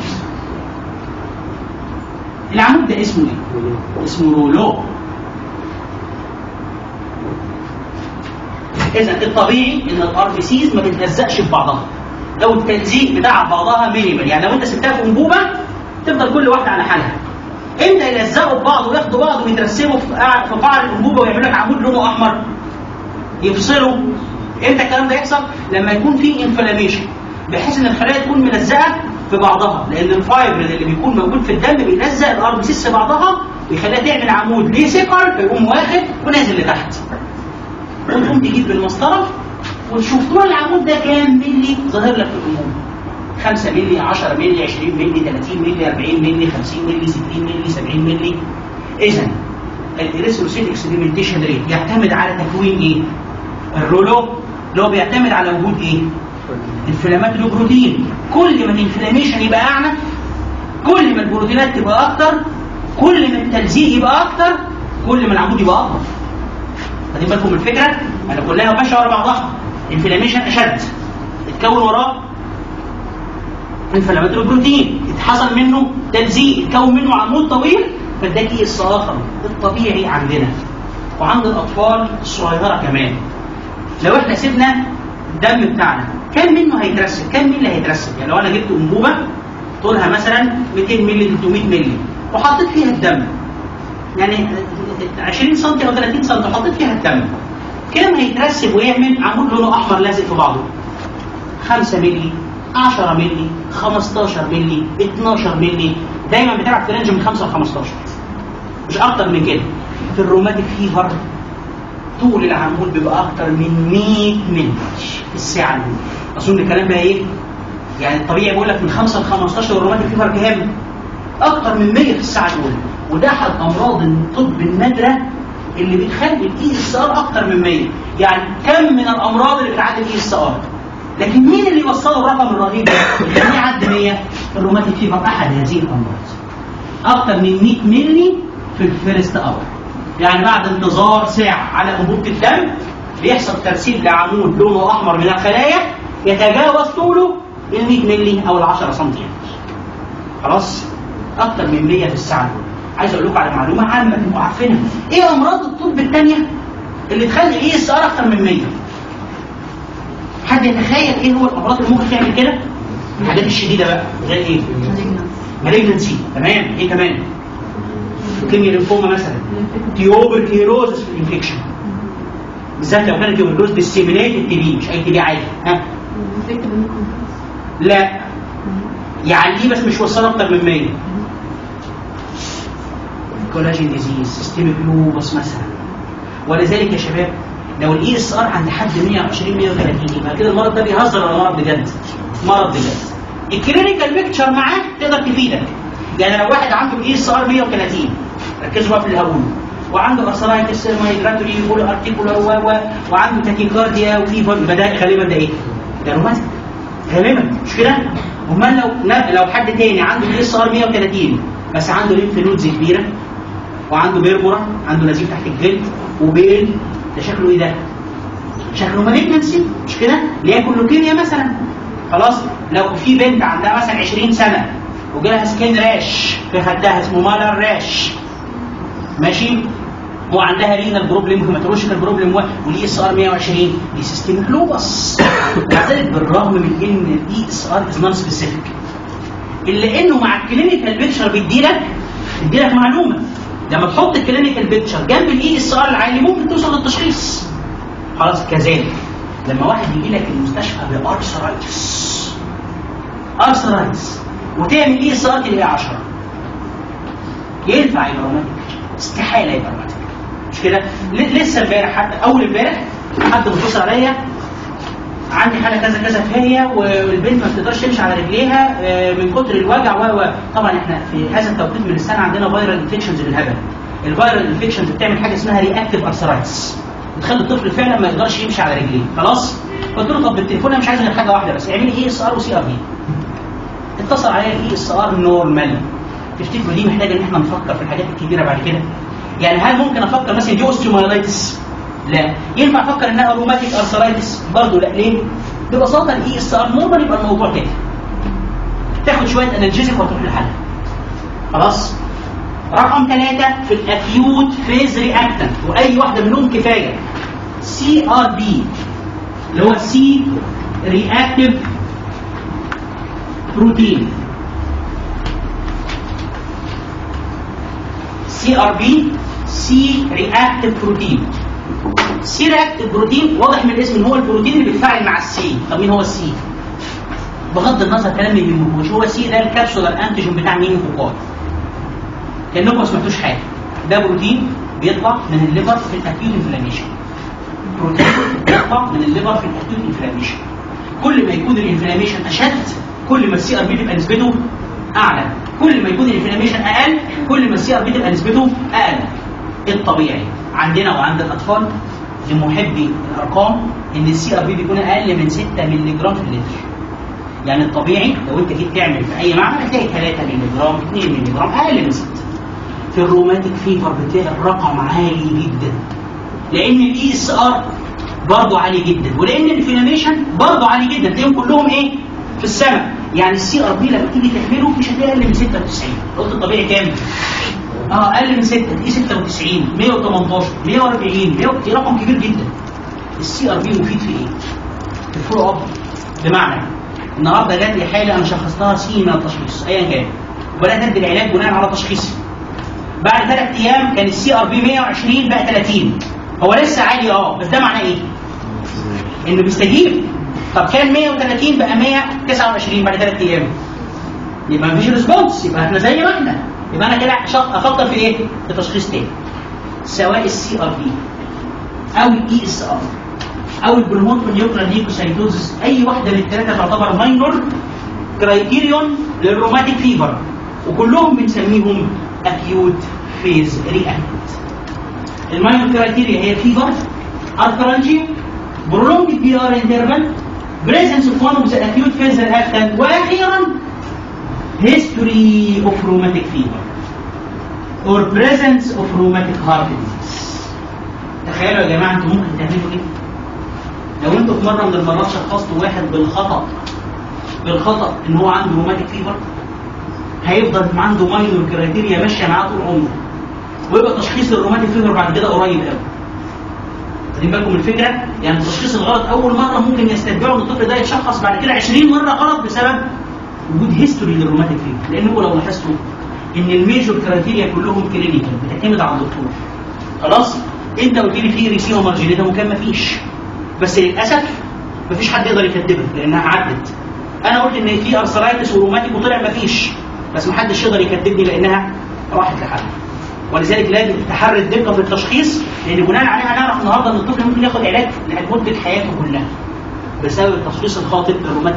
العمود ده اسمه ايه؟ اسمه رولو اذا الطبيعي ان الار بي سيز ما بتلزقش في بعضها لو التلزيق بتاع بعضها مينيمال يعني لو انت سبتها في انبوبه تفضل كل واحده على حالها امتى يلزقوا ببعض وياخدوا بعض ويترسبوا في قاع في قاع الانبوبه ويعملوا لك عمود لونه احمر يفصلوا امتى الكلام ده يحصل لما يكون في انفلاميشن بحيث ان الخلايا تكون ملزقه في بعضها لان الفايبرين اللي بيكون موجود في الدم بيلزق الار بي سيس في بعضها ويخليها تعمل عمود ليه سيكر فيقوم واخد ونازل لتحت وتقوم تجيب بالمسطره وتشوف طول العمود ده كام ملي ظاهر لك في الانبوبه 5 ملي 10 ملي 20 ملي 30 ملي 40 ملي 50 ملي 60 ملي 70 ملي اذا الاريثروسيتك سيديمنتيشن ريت يعتمد على تكوين ايه؟ الرولو اللي هو بيعتمد على وجود ايه؟ انفلاماتوري بروتين كل ما الانفلاميشن يبقى اعلى كل ما البروتينات تبقى اكتر كل ما التلزيق يبقى اكتر كل ما العمود يبقى اكبر واخدين بالكم من الفكره؟ انا كلها ماشيه ورا بعضها انفلاميشن اشد اتكون وراه انفلاماتوري بروتين اتحصل منه تلزيق اتكون منه عمود طويل فاداك الصراخه الطبيعي عندنا وعند الاطفال الصغيره كمان لو احنا سيبنا الدم بتاعنا كم منه هيترسب كم ملي هيترسب يعني لو انا جبت انبوبه طولها مثلا 200 ملي 300 ملي وحطيت فيها الدم يعني 20 سم او 30 سم حطيت فيها الدم كم هيترسب ويعمل عمود لونه احمر لازق في بعضه 5 ملي 10 ملي 15 ملي 12 ملي دايما بتلعب في رينج من 5 ل 15 مش اكتر من كده في الروماتيك فيفر طول العمود بيبقى اكتر من 100 ملي في الساعه الاولى اظن الكلام ده ايه يعني الطبيعي بيقول لك من 5 ل 15 والروماتيك فيفر كام اكتر من 100 في الساعه الاولى وده احد امراض الطب النادره اللي بتخلي الاي اس ار اكتر من 100 يعني كم من الامراض اللي بتعدي الاي اس ار لكن مين اللي وصله الرقم الرهيب ده اللي خليه يعدي 100 الروماتيك فيفر احد هذه الامراض اكتر من 100 ملي في الفيرست اور يعني بعد انتظار ساعه على انبوبه الدم بيحصل ترسيب لعمود لونه احمر من الخلايا يتجاوز طوله ال 100 ملي او ال 10 سم خلاص اكتر من 100 في الساعه الاولى عايز اقول لكم على معلومه عامه تبقوا عارفينها ايه امراض الطب الثانيه اللي تخلي الاي اس ار اكتر من 100 حد يتخيل ايه هو الامراض اللي ممكن تعمل كده الحاجات الشديده بقى زي ايه مالجنسي تمام ايه كمان لوكيميا لينفوما مثلا تيوبركيروزس في الانفكشن بالذات لو كانت تيوبركيروز ديسيمينيتد تي بي مش اي تي بي عادي ها لا يعليه بس مش وصل اكتر من 100 كولاجين ديزيز سيستميك لوبس مثلا ولذلك يا شباب لو الاي اس ار عند حد 120 130 يبقى كده المرض ده بيهزر ولا مرض بجد؟ مرض بجد. الكلينيكال بيكتشر معاه تقدر تفيدك. يعني لو واحد عنده الاي اس ار 130 ركزوا بقى في اللي هقوله وعنده ارثرايتس مايجراتوري بول ارتيكولار و و وعنده تاكيكارديا وفيفر يبقى ده غالبا ده ايه؟ ده روماتيك غالبا مش كده؟ امال لو لو حد تاني عنده الاي اس ار 130 بس عنده ليمف نودز كبيره وعنده بيربرا عنده نزيف تحت الجلد وبيل ده شكله ايه ده؟ شكله مالجنسي مش كده؟ ليكن لوكيميا مثلا خلاص لو في بنت عندها مثلا 20 سنه وجالها سكين راش في خدها اسمه مالر راش ماشي وعندها رينال بروبلم هيماتولوجيكال بروبلم والاي اس ار 120 دي سيستميك لوبس ومع ذلك بالرغم من ان الاي اس ار از نون سبيسيفيك الا انه مع الكلينيكال بيكتشر بيديلك بيديلك معلومه لما تحط الكلينيكال بيكتشر جنب الاي اس ار العالي ممكن توصل للتشخيص خلاص كذلك لما واحد يجي لك المستشفى بارثرايتس ارثرايتس وتعمل اي اس ار تلاقيه 10 ينفع يبقى روماتيك استحاله يبقى روماتيك مش كده ل- لسه امبارح حتى اول امبارح حد بيتصل عليا عندي حاله كذا كذا فيا والبنت ما بتقدرش تمشي على رجليها آه، من كتر الوجع و و طبعا احنا في هذا التوقيت من السنه عندنا فيرال انفكشنز بالهبل الفيرال انفكشنز بتعمل حاجه اسمها رياكتيف ارثرايتس بتخلي الطفل فعلا ما يقدرش يمشي على رجليه خلاص قلت له طب بالتليفون انا مش عايز غير حاجه واحده بس اعملي اي اس ار وسي ار بي اتصل عليا الاي اس ار نورمال تفتكروا دي محتاجه ان احنا نفكر في الحاجات الكبيره بعد كده يعني هل ممكن افكر مثلا دي اوستيومايلايتس لا ينفع افكر انها روماتيك ارثرايتس برضه لا ليه ببساطه الاي اس ار نورمال يبقى الموضوع كده تاخد شويه انالجيزك وتروح لحالها خلاص رقم ثلاثة في الاكيوت فيز رياكتنت واي واحده منهم كفايه سي ار بي اللي هو سي رياكتيف بروتين سي ار بي سي رياكتيف بروتين سي رياكتيف بروتين واضح من الاسم ان هو البروتين اللي بيتفاعل مع السي طب مين هو السي بغض النظر كلام ما يهمكوش هو سي ده الكبسولار انتيجين بتاع مين فوقات كانكم ما سمعتوش حاجه ده بروتين بيطلع من الليفر في الاكيوت انفلاميشن بروتين بيطلع من الليفر في الاكيوت انفلاميشن كل ما يكون الانفلاميشن اشد كل ما السي ار بي تبقى نسبته اعلى كل ما يكون الانفلاميشن اقل كل ما السي ار بي تبقى نسبته اقل الطبيعي عندنا وعند الاطفال لمحبي الارقام ان السي ار بي بيكون اقل من 6 مللي جرام في اللتر يعني الطبيعي لو انت جيت تعمل في اي معمل هتلاقي 3 مللي جرام 2 مللي جرام اقل من 6 في الروماتيك فيفر بتلاقي الرقم عالي جدا لان الاي اس ار برضه عالي جدا ولان الانفلاميشن برضه عالي جدا تلاقيهم كلهم ايه في السماء يعني السي ار بي لما تيجي تحمله مش هتلاقي اقل من 96 قلت الطبيعي كام؟ اه اقل من 6 تلاقيه 96 118 140 100 دي رقم كبير جدا السي ار بي مفيد في ايه؟ في الفولو اب بمعنى النهارده جات لي حاله انا شخصتها سي من التشخيص ايا كان وبدات ادي العلاج بناء على تشخيصي بعد ثلاث ايام كان السي ار بي 120 بقى 30 هو لسه عالي اه بس ده معناه ايه؟ انه بيستجيب طب كان 130 بقى 129 بعد ثلاث ايام يبقى مفيش ريسبونس يبقى احنا زي ما احنا يبقى انا كده شق- افكر في ايه؟ في تشخيص تاني سواء السي ار بي او الاي اس ار او البروموتون نيوكلير ليكوسايتوزس اي واحده من الثلاثه تعتبر ماينور كرايتيريون للروماتيك فيفر وكلهم بنسميهم اكيوت فيز رياكت الماينور كرايتيريا هي فيفر ارثرالجيا prolonged بي ار انترفال presence of one of the acute phase reactant واخيرا history of rheumatic fever or presence of rheumatic heart disease تخيلوا يا جماعه انتوا ممكن تعملوا ايه؟ لو انتوا في مره من المرات شخصتوا واحد بالخطا بالخطا ان هو عنده روماتيك فيفر هيفضل عنده ماينور كرايتيريا ماشيه معاه طول عمره ويبقى تشخيص الروماتيك فيفر بعد كده قريب قوي واخدين بالكم من الفكره؟ يعني التشخيص الغلط اول مره ممكن يستتبعوا ان الطفل ده يتشخص بعد كده 20 مره غلط بسبب وجود هيستوري للروماتيك فيفر لانه لو لاحظتوا ان الميجور كرايتيريا كلهم كلينيكال بتعتمد على الدكتور خلاص انت قلت لي في ريسيما مارجينيتا وكان مفيش بس للاسف مفيش حد يقدر يكذبها لانها عدت انا قلت ان في ارثرايتس وروماتيك وطلع مفيش بس محدش يقدر يكذبني لانها راحت لحالها ولذلك لازم تحري الدقه في التشخيص لان بناء عليها هنعرف النهارده ان الطفل ممكن ياخد علاج لمده حياته كلها بسبب التشخيص الخاطئ للروماتيك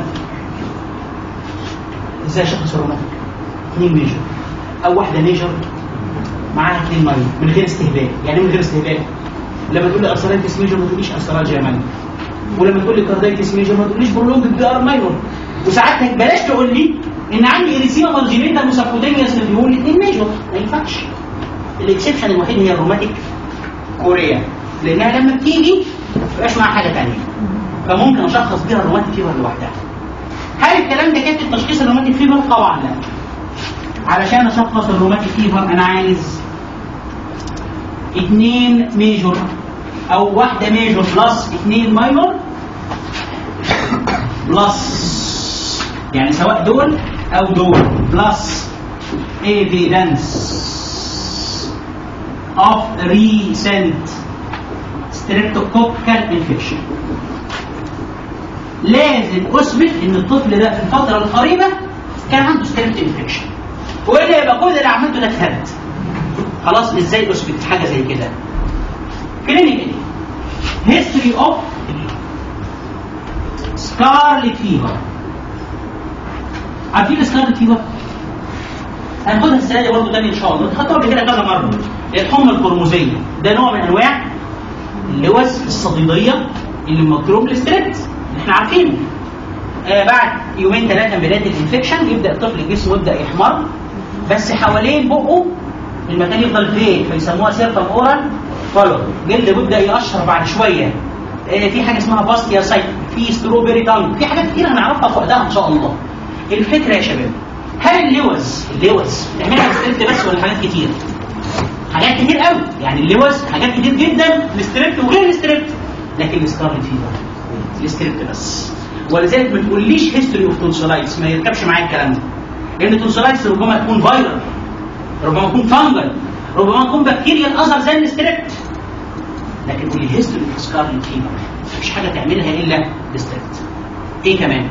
ازاي اشخص الروماتيك؟ اثنين ميجر او واحده ميجر معاها اثنين ماينر من غير استهبال يعني إيه من غير استهبال لما تقول لي ارثرايتس ميجر ما تقوليش ارثرايتس ماينر ولما تقول لي كاردايتس ميجر ما تقوليش برولونج بي ار ماينر وساعات بلاش تقول لي ان عندي اريسيما مارجينيتا موساكوتينيوس مديول اثنين ميجر ما ينفعش الاكسبشن الوحيد هي الروماتيك كوريا لانها لما بتيجي ما بتبقاش معاها حاجه ثانيه فممكن اشخص بيها الروماتيك فيبر لوحدها هل الكلام ده كافي تشخيص الروماتيك فيبر؟ طبعا لا علشان اشخص الروماتيك فيبر انا عايز اثنين ميجور او واحده ميجور بلس اثنين ماينور بلس يعني سواء دول او دول بلس evidence of recent streptococcal infection لازم اثبت ان الطفل ده في الفتره القريبه كان عنده ستريبت انفكشن والا يبقى كل اللي عملته ده اتهد خلاص ازاي اثبت حاجه زي كده كلينيكالي هيستوري اوف سكارلت فيفر عارفين سكارلت فيفر؟ هناخدها السنه دي برضه تاني ان شاء الله خدتها قبل كده كذا مره الحمى القرمزيه ده نوع من انواع اللوز الصديديه اللي مضروب الستريبت احنا عارفينه آه بعد يومين ثلاثه من بدايه الانفكشن يبدا الطفل جسمه يبدا يحمر بس حوالين بقه المكان يفضل فيه فيسموها سيرتم اورال فولو جلد بيبدا يقشر بعد شويه آه في حاجه اسمها باستيا سايت في ستروبري تانج في حاجات كتير هنعرفها في وقتها ان شاء الله الفكره يا شباب هل اللوز اللوز تعملها ستريبت بس ولا حاجات كتير؟ حاجات كتير قوي يعني اللوز حاجات كتير جدا الستريبت وغير الستريبت لكن السكارلت فيفر الستريبت بس ولذلك ما تقوليش هيستوري اوف تونسلايتس ما يركبش معايا الكلام ده لان التونسلايتس ربما تكون فايرال ربما يكون فانجل ربما يكون بكتيريا اذر زي الستريبت لكن قول لي هيستوري اوف سكارلت فيفر مفيش حاجه تعملها الا الستريبت ايه كمان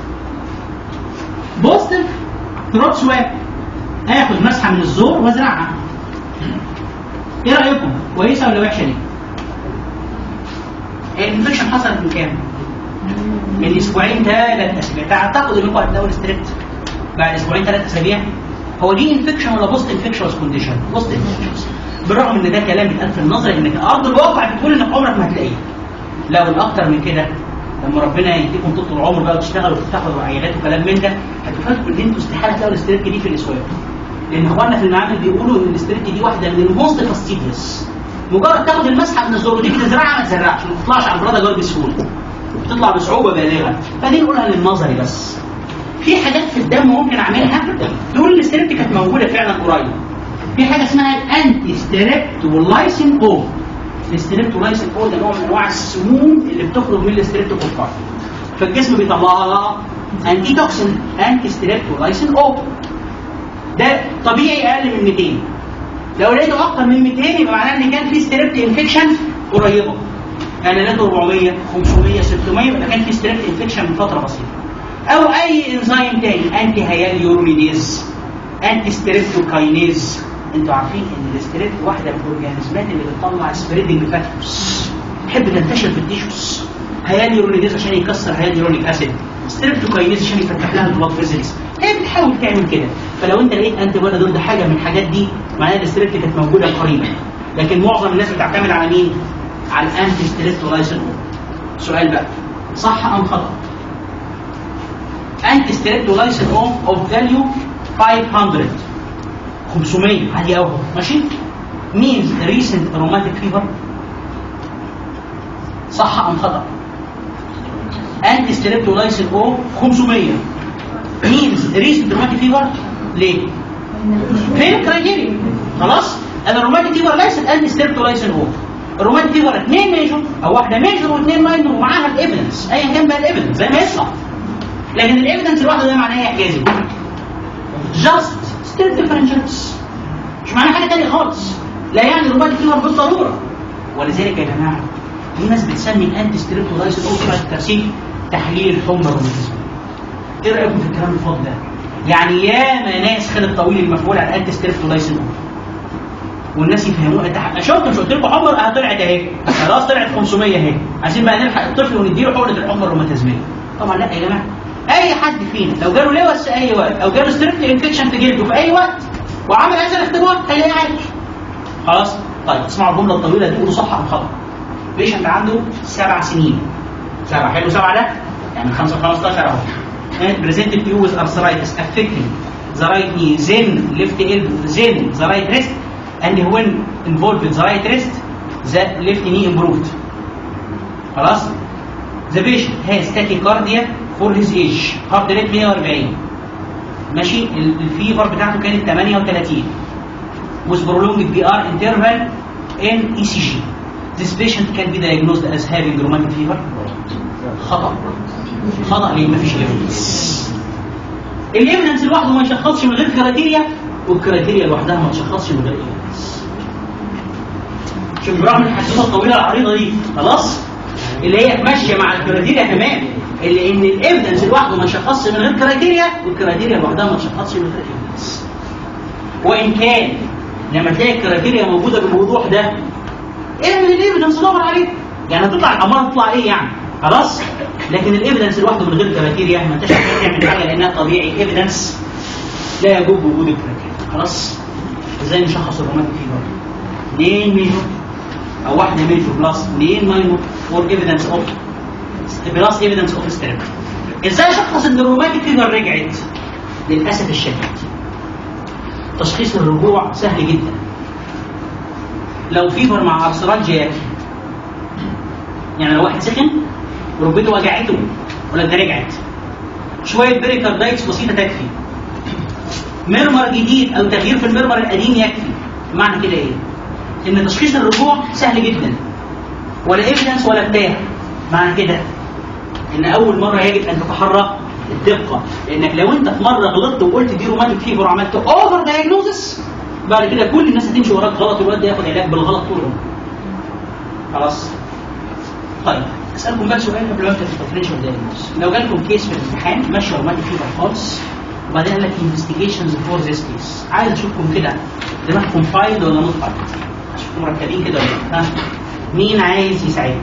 بوستيف تروب سواب هاخد مسحه من الزور وازرعها ايه رايكم كويسه ولا وحشه دي الانفكشن حصلت من كام من اسبوعين ثلاث اسابيع تعتقد انكم هتلاقوا الستريبت بعد اسبوعين ثلاث اسابيع هو دي انفكشن ولا بوست انفكشنز كونديشن بوست انفكشنز بالرغم ان ده كلام بيتقال في النظر انك ارض الواقع بتقول انك عمرك ما هتلاقيه لو الاكتر من كده لما ربنا يديكم طول العمر بقى وتشتغلوا وتفتحوا عيادات وكلام من ده هتفاجئوا ان انتوا استحاله تلاقوا الستريبت دي في الاسواق لان اخواننا في المعامل بيقولوا ان الستريبت دي واحده من الموست فاستيديوس مجرد تاخد المسحه من الزور وتيجي تزرعها ما تزرعش ما تطلعش على البراده جوه بسهوله بتطلع بصعوبه بالغه فدي نقولها للنظري بس في حاجات في الدم ممكن اعملها دول الستريبت كانت موجوده فعلا قريب في حاجه اسمها الانتي ستريبت واللايسين او الستريبت واللايسين او ده نوع من انواع السموم اللي بتخرج من الستريبت كوفار فالجسم بيطلعها انتي توكسين انتي ستريبت واللايسين او ده طبيعي اقل من 200 لو لقيته اكتر من 200 يبقى معناه ان كان في ستريبت انفكشن قريبه يعني لقيته 400 500 600 يبقى كان في ستريبت انفكشن من فتره بسيطه او اي انزيم تاني انتي هيال يورونيديز انتي ستريبتوكاينيز انتوا عارفين ان الاستريبت واحده من الاورجانيزمات اللي بتطلع سبريدنج فاكتورز تحب تنتشر في التيشوز هيال يورونيديز عشان يكسر هيال يورونيك اسيد ستريبتوكاينيز عشان يفتح لها البلاد فيزلز هي بتحاول تعمل كده فلو انت لقيت انتي بودي ضد حاجه من الحاجات دي معناها الاستريبت كانت موجوده قريبا لكن معظم الناس بتعتمد على مين؟ على الانتي ستريبتولايسين سؤال بقى صح ام خطا؟ انتي ستريبتولايسين او اوف فاليو 500 500 عالي قوي ماشي؟ means recent rheumatic fever صح ام خطا؟ انتي ستريبتولايسين او 500 means recent rheumatic fever ليه؟ فين الكرايتيريا؟ خلاص؟ انا الروماتيك فيفر ليست انتي ستريبتولايسين او الروماتيك فيفر اثنين ميجور او واحده ميجور واثنين ماينور ومعاها الايفيدنس ايا كان بقى الايفيدنس زي ما يطلع لكن الايفيدنس الواحده ده معناها ايه حجازي؟ جاست ستيل ديفرنشنز مش معناها حاجه ثانيه خالص لا يعني الروماتيك فيفر بالضروره ولذلك يا جماعه في ناس بتسمي الانتي ستريبتولايسين او سرعه الترسيم تحليل الحمى الروماتيزم ايه رايكم في الكلام الفاضي ده؟ يعني ياما ناس خدت طويل المفعول على الانتي ستريبتولايسين او والناس يفهموها انت شفت مش قلت لكم حمر اه طلعت اهي خلاص طلعت 500 اهي عايزين بقى نلحق الطفل ونديله حقنه الحمى الروماتيزميه طبعا لا يا جماعه اي حد فينا لو جاله لوس في اي وقت او جاله ستريبت انفكشن في جلده في اي وقت وعمل هذا الاختبار هيلاقيه عايش خلاص طيب اسمعوا الجمله الطويله دي قولوا صح ام خطا بيشنت عنده سبع سنين سبع حلو سبعه ده يعني 5 15 اهو presented to you with arthritis affecting the right knee then left elbow then the right wrist and when involved the right wrist the left knee improved خلاص the patient has tachycardia for his age heart rate 140 ماشي الفيفر بتاعته كانت 38 with prolonged PR interval in ECG this patient can be diagnosed as having rheumatic fever خطأ خطا ليه مفيش ايفيدنس الايفيدنس لوحده ما يشخصش من غير كرايتيريا والكرايتيريا لوحدها ما تشخصش من غير ايفيدنس شوف برغم الحدوته الطويله العريضه دي خلاص اللي هي ماشيه مع الكرايتيريا تمام اللي ان الايفيدنس لوحده ما يشخصش من غير كرايتيريا والكرايتيريا لوحدها ما تشخصش من غير ايفيدنس وان كان لما تلاقي الكرايتيريا موجوده بالوضوح ده ايه من الايفيدنس دور عليه يعني هتطلع الاماره تطلع ايه يعني خلاص لكن الايفيدنس لوحده من غير كرايتيريا ما انتش تعمل حاجه لانها طبيعي ايفيدنس لا يجوب وجود الكرايتيريا خلاص ازاي نشخص الروماتيك فيبر 2 ميجور او واحده ميجور بلس 2 ماينور فور ايفيدنس اوف بلس ايفيدنس اوف ستيرن ازاي اشخص ان الروماتيك فيبر رجعت للاسف الشديد تشخيص الرجوع سهل جدا لو فيبر مع ارثرالجيا يكفي يعني لو واحد سخن وركبته وجعته ولا ده رجعت شويه بريكاردايتس بسيطه تكفي مرمر جديد او تغيير في المرمر القديم يكفي معنى كده ايه ان تشخيص الرجوع سهل جدا ولا ايفيدنس ولا بتاع معنى كده ان اول مره يجب ان تتحرى الدقه لانك لو انت في مره غلطت وقلت دي روماتيك فيبر وعملت اوفر دايجنوزس بعد كده كل الناس هتمشي وراك غلط والواد ده ياخد علاج بالغلط طول عمره خلاص طيب اسالكم بقى سؤال قبل ما ابدا في الديفرنشال دايجنوز لو جالكم كيس في الامتحان ماشي روماتيك فيبر خالص وبعدين قال لك انفستيجيشنز فور ذيس كيس عايز اشوفكم كده دماغكم فايد ولا نوت فايد اشوفكم مرتبين كده ولا لا ها؟ مين عايز يساعدني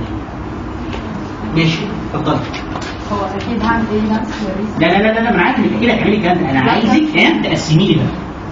ماشي اتفضل هو اكيد هعمل ايه نفس لا لا لا لا انا عارف انك كده هتعملي الكلام ده انا عايزك ها تقسمي لي بقى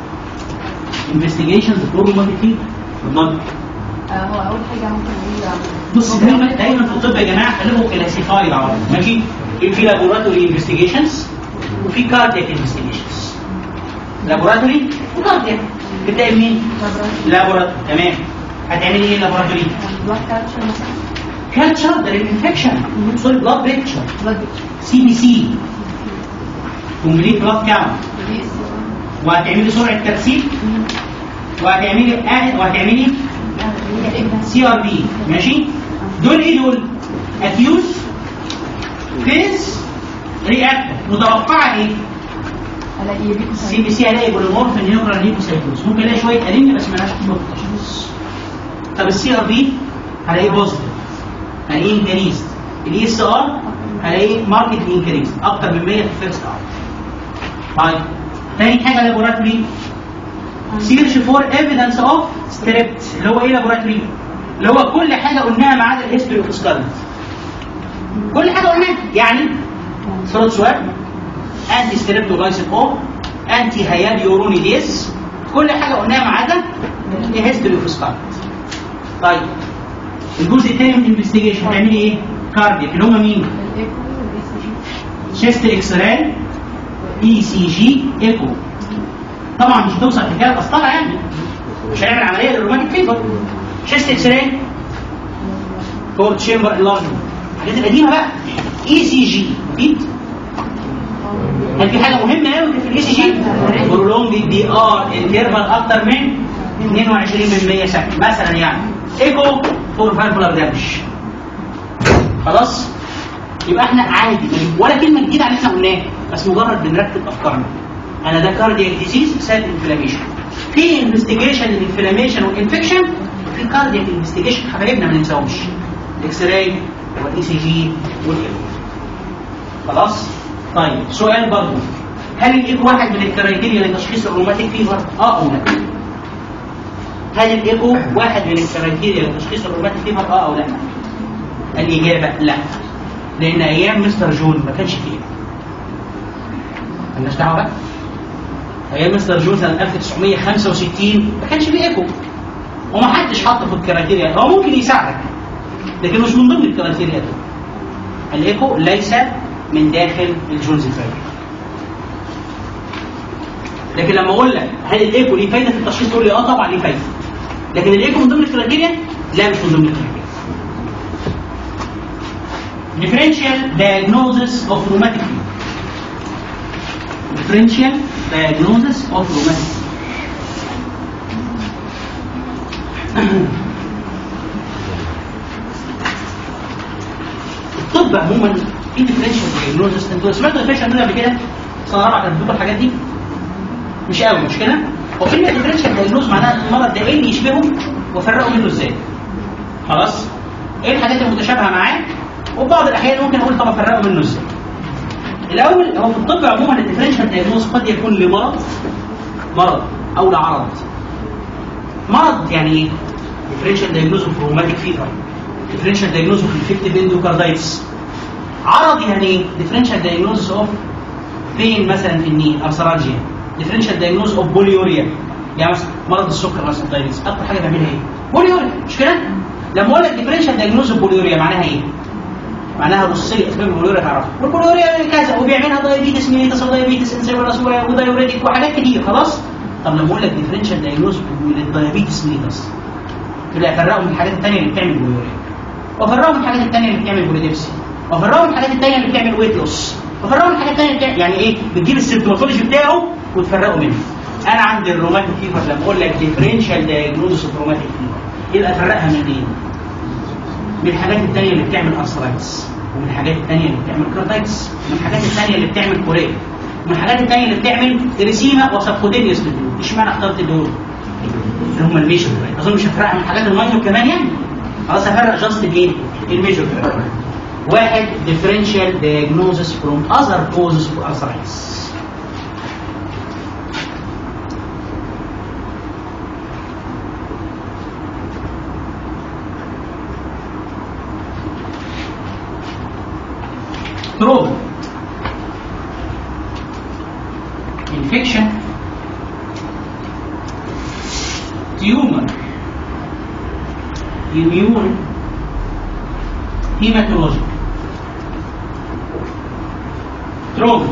انفستيجيشنز فور روماتيك فيبر اتفضل هو اول حاجه ممكن ايه بص دايما دايما في الطب يا جماعه خليهم كلاسيفايد على بعض ماشي في لابوراتوري انفستيجيشنز وفي كاردياك انفستيجيشنز لابوراتوري وكاردياك بتلاقي مين؟ لابوراتوري تمام هتعملي ايه لابوراتوري؟ بلاد كالتشر مثلا كالتشر ده الانفكشن سوري بلاد بيكتشر بلاد سي بي سي كومبليت بلاد كاونت وهتعملي سرعه ترسيب وهتعملي آه وهتعملي سي ار بي ماشي دول ايه دول اكيوت فيز رياكتيف متوقعه ايه الاقي بيكو سي بي سي الاقي بوليمورف نيوكرال ليكوسايتوز ممكن الاقي شويه انيميا بس مالهاش قيمه في التشخيص طب السي ار بي هلاقيه بوزيتيف هلاقيه انكريز الاي اس ار هلاقيه ماركت انكريز اكتر من 100 في الفيرست ار طيب تاني حاجه لابوراتوري سيرش فور ايفيدنس اوف ستريبت اللي هو ايه لابوراتوري اللي هو كل حاجه قلناها ما عدا الهيستوري اوف سكارلت كل حاجه قلناها يعني صوره سؤال انتي ستريبتولايسين او انتي هيال يورونيديز كل حاجه قلناها ما عدا الهيستوري اوف سكارلت طيب الجزء الثاني من الانفستيجيشن هتعملي ايه؟ كاردياك اللي هم مين؟ الايكو والاي سي جي شيست اكس راي اي سي جي ايكو طبعا مش هتوصل حكايه اصلها يعني مش هنعمل عمليه للروماتيك فيبر شيست اكس راي فور تشامبر انلارجمنت الحاجات القديمه بقى اي سي جي اكيد هل في حاجه مهمه قوي في الاي سي جي برولونج دي ار انترفال اكتر من 22% سكند مثلا يعني ايكو فور فالفولار دامج خلاص يبقى احنا عادي ولا كلمه جديده على اللي احنا قلناها بس مجرد بنرتب افكارنا انا ده كاردياك ديزيز بسبب انفلاميشن في انفستيجيشن للانفلاميشن والانفكشن وفي كاردياك انفستيجيشن حبايبنا ما ننساهمش الاكس راي والاي سي جي والايكو خلاص طيب سؤال برضه هل الايكو واحد من الكرايتيريا لتشخيص الروماتيك فيفر اه او لا هل الايكو واحد من الكرايتيريا لتشخيص الروماتيك فيفر اه او لا الاجابه لا لان ايام مستر جون ما كانش فيه مالناش دعوه بقى ايام مستر جون سنه 1965 ما كانش فيه ايكو ومحدش حطه في الكرايتيريا هو ممكن يساعدك لكن مش من ضمن الكرايتيريا دول الايكو ليس من داخل الجونز فاير لكن لما اقول لك هل الايكو ليه فايده في التشخيص تقول لي اه طبعا ليه فايده لكن الايكو من ضمن الكرايتيريا لا مش من ضمن الكرايتيريا differential diagnosis of rheumatic fever differential diagnosis of rheumatic fever الطب عموما في ديفرنشال دايجنوزس انتوا سمعتوا ديفرنشال دايجنوزس قبل كده؟ سنه رابعه كانت بتدوكوا الحاجات دي؟ مش قوي مش كده؟ هو كلمه ديفرنشال دايجنوز معناها ان المرض ده ايه اللي يشبهه وافرقه منه ازاي؟ خلاص؟ ايه الحاجات المتشابهه معاه؟ وبعض الاحيان ممكن اقول طب افرقه منه ازاي؟ الاول هو في الطب عموما الديفرنشال دايجنوز قد يكون لمرض مرض او لعرض مرض يعني ايه؟ ديفرنشال دايجنوز اوف روماتيك فيفر ديفرنشال دايجنوز اوف انفكتيف اندوكاردايتس عرض يعني ايه؟ ديفرنشال دايجنوز اوف بين مثلا في النين ارثرالجيا ديفرنشال دايجنوز اوف بوليوريا يعني مثلا مرض السكر مثلا الدايبيتس اكتر حاجه بيعملها ايه؟ بوليوريا مش كده؟ لما اقول لك ديفرنشال دايجنوز اوف بوليوريا معناها ايه؟ معناها بص لي اسباب البوليوريا تعرفها والبوليوريا كذا وبيعملها دايابيتس ميليتس ودايابيتس انسيبرس ودايوريتك وحاجات كتير خلاص؟ طب لما اقول لك ديفرنشال دايجنوز للدايابيتس ميليتس يبقى افرقه من الحاجات الثانيه اللي بتعمل بوليوريا وافرقه من الحاجات الثانيه اللي بتعمل بوليدبسي وافرقه من الحاجات الثانيه اللي بتعمل ويت لوس وافرقه من الحاجات الثانيه بتاع... يعني ايه بتجيب السيمتوماتولوجي بتاعه وتفرقه منه انا عندي الروماتيك فيفر لما اقول لك ديفرنشال دايجنوزس اوف روماتيك فيفر يبقى افرقها من ايه؟ من الحاجات الثانيه اللي بتعمل ارثرايتس ومن الحاجات الثانيه اللي بتعمل كراتايتس ومن الحاجات الثانيه اللي بتعمل كوريا ومن الحاجات الثانيه اللي بتعمل اريسيما وسبكودينيوس للدول اشمعنى اخترت دول؟ اللي هم الميجور اظن مش هفرقها من الحاجات الماينور كمان يعني خلاص هفرق جاست الايه؟ الميجور واحد differential diagnosis from other causes of arthritis trauma infection tumor immune hematology تروما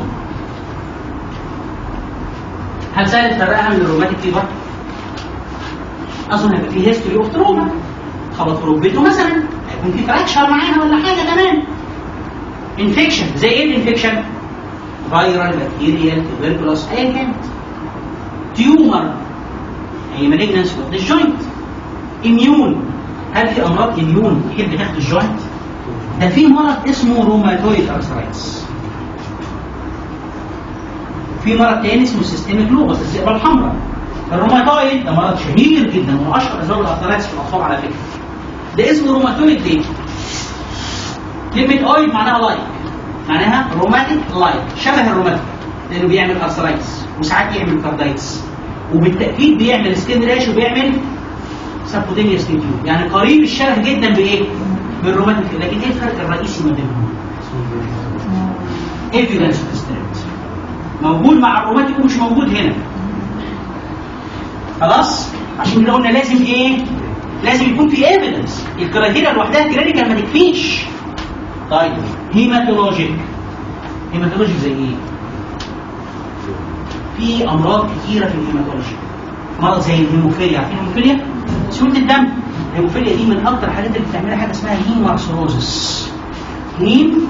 هل سهل تفرقها من الروماتيك فيبر؟ اظن هيبقى في هيستوري اوف تروما خبط في ركبته مثلا هيكون في فراكشر معاها ولا حاجه كمان انفكشن زي ايه الانفكشن؟ فايرال بكتيريال تيوبركلوس ايا كانت تيومر هي مالجنس اوف ذا جوينت اميون هل في امراض اميون تحب تاخد الجوينت؟ ده في مرض اسمه روماتويد ارثرايتس في مرض تاني اسمه سيستميك لوبس الذئبه الحمراء الروماتويد ده مرض شهير جدا ومن اشهر اسباب الارثرايتس في الاطفال على فكره ده اسمه روماتويد ليه؟ كلمة اويد معناها لايك معناها روماتيك لايك شبه الروماتيك لانه بيعمل ارثرايتس وساعات يعمل كاردايتس وبالتاكيد بيعمل سكين راش وبيعمل سابودينيوس تيوب يعني قريب الشبه جدا بايه؟ بالروماتيك لكن ايه الفرق الرئيسي ما بينهم؟ ايفيدنس ستريت موجود مع الروماتيك ومش موجود هنا خلاص عشان كده قلنا لازم ايه لازم يكون في ايفيدنس الكرايتيريا لوحدها كلينيكال ما تكفيش طيب هيماتولوجيك هيماتولوجيك زي ايه في امراض كتيره في الهيماتولوجي مرض زي الهيموفيليا عارفين الهيموفيليا سهوله الدم الهيموفيليا دي من اكتر الحاجات اللي بتعملها حاجه اسمها هيمارثروزس هيم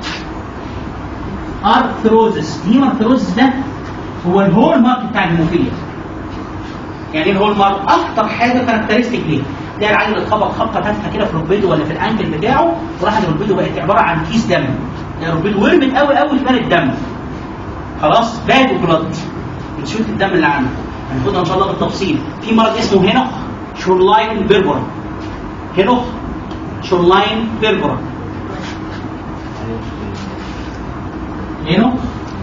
ارثروزس هيمارثروزس ده هو الهول مارك بتاع الهيموفيليا يعني ايه الهول مارك اكتر حاجه كاركترستيك ليه ده العيل اللي اتخبط خبطه فاتحه كده في ركبته ولا في الانكل بتاعه وراحت ركبته بقت عباره عن كيس دم يعني ركبته ورمت قوي قوي في مال الدم خلاص باد بلاد بتشوف الدم اللي عنده هناخدها ان شاء الله بالتفصيل في مرض اسمه هينوخ شورلاين بيربرا هينوخ شورلاين بيربرا هينوخ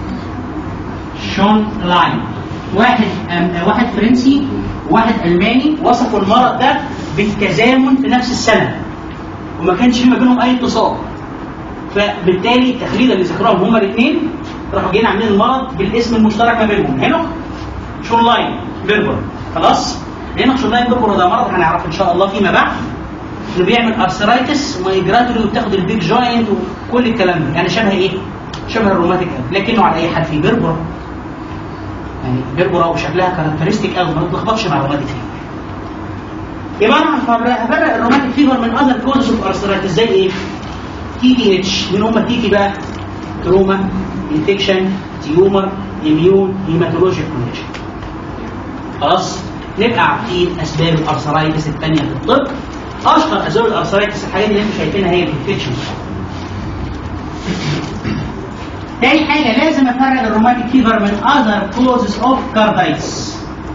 شون لاين واحد أم واحد فرنسي وواحد الماني وصفوا المرض ده بالتزامن في نفس السنه وما كانش في ما بينهم اي اتصال فبالتالي تخليدا لذكرهم هما الاثنين راحوا جايين عاملين المرض بالاسم المشترك ما بينهم هنا شون لاين بيربر خلاص هنا شون لاين بيربر ده مرض هنعرفه ان شاء الله فيما بعد اللي بيعمل ارثرايتس ومايجراتوري وبتاخد البيج جوينت وكل الكلام ده يعني شبه ايه؟ شبه الروماتيك لكنه على اي حد فيه بيربر يعني بيربرا وشكلها كاركترستيك قوي ما تتلخبطش مع الروماتيك فيفر يبقى انا هفرق الروماتيك فيفر من اذر كوزز اوف ارثرايتس زي ايه؟ تي تي اتش من هم التي تي بقى؟ تروما انفكشن تيومر اميون هيماتولوجيك كونديشن خلاص نبقى عارفين اسباب الارثرايتس الثانيه في الطب اشهر اسباب الارثرايتس الحاجات اللي انتم شايفينها هي الانفكشن تاني حاجة لازم أفرق الروماتيك فيفر من other causes of carditis.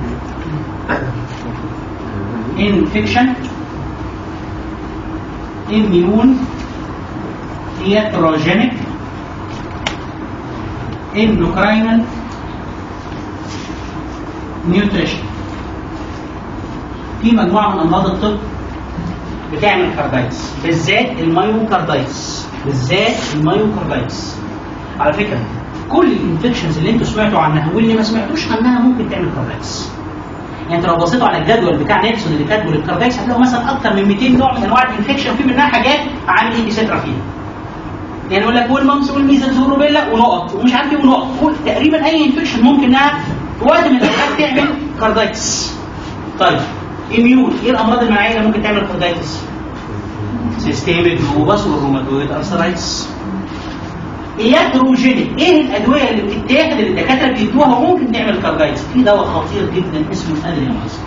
Infection, immune, iatrogenic, endocrinal, nutrition. في مجموعة من أمراض الطب بتعمل كاردايتس بالذات المايوكاردايتس بالذات المايوكاردايتس على فكره كل الانفكشنز اللي انتوا سمعتوا عنها واللي ما سمعتوش عنها ممكن تعمل كاردايتس يعني انت لو بصيتوا على الجدول بتاع نيلسون اللي كاتبه للكاردايتس هتلاقوا مثلا اكتر من 200 نوع من انواع الانفكشن في منها حاجات عامل ايه بيسترا فيها يعني يقول لك والممس والميزلز والروبيلا ونقط ومش عارف ايه ونقط كل تقريبا اي انفكشن ممكن انها في وقت من الاوقات تعمل كاردايتس طيب اميون ايه الامراض المناعيه اللي ممكن تعمل كاردايتس؟ سيستيميك لوباس والروماتويد ارثرايتس ياتروجينيك ايه الادويه اللي بتتاخد اللي الدكاتره بيدوها وممكن تعمل كاردايتس في دواء خطير جدا اسمه الادريامايسين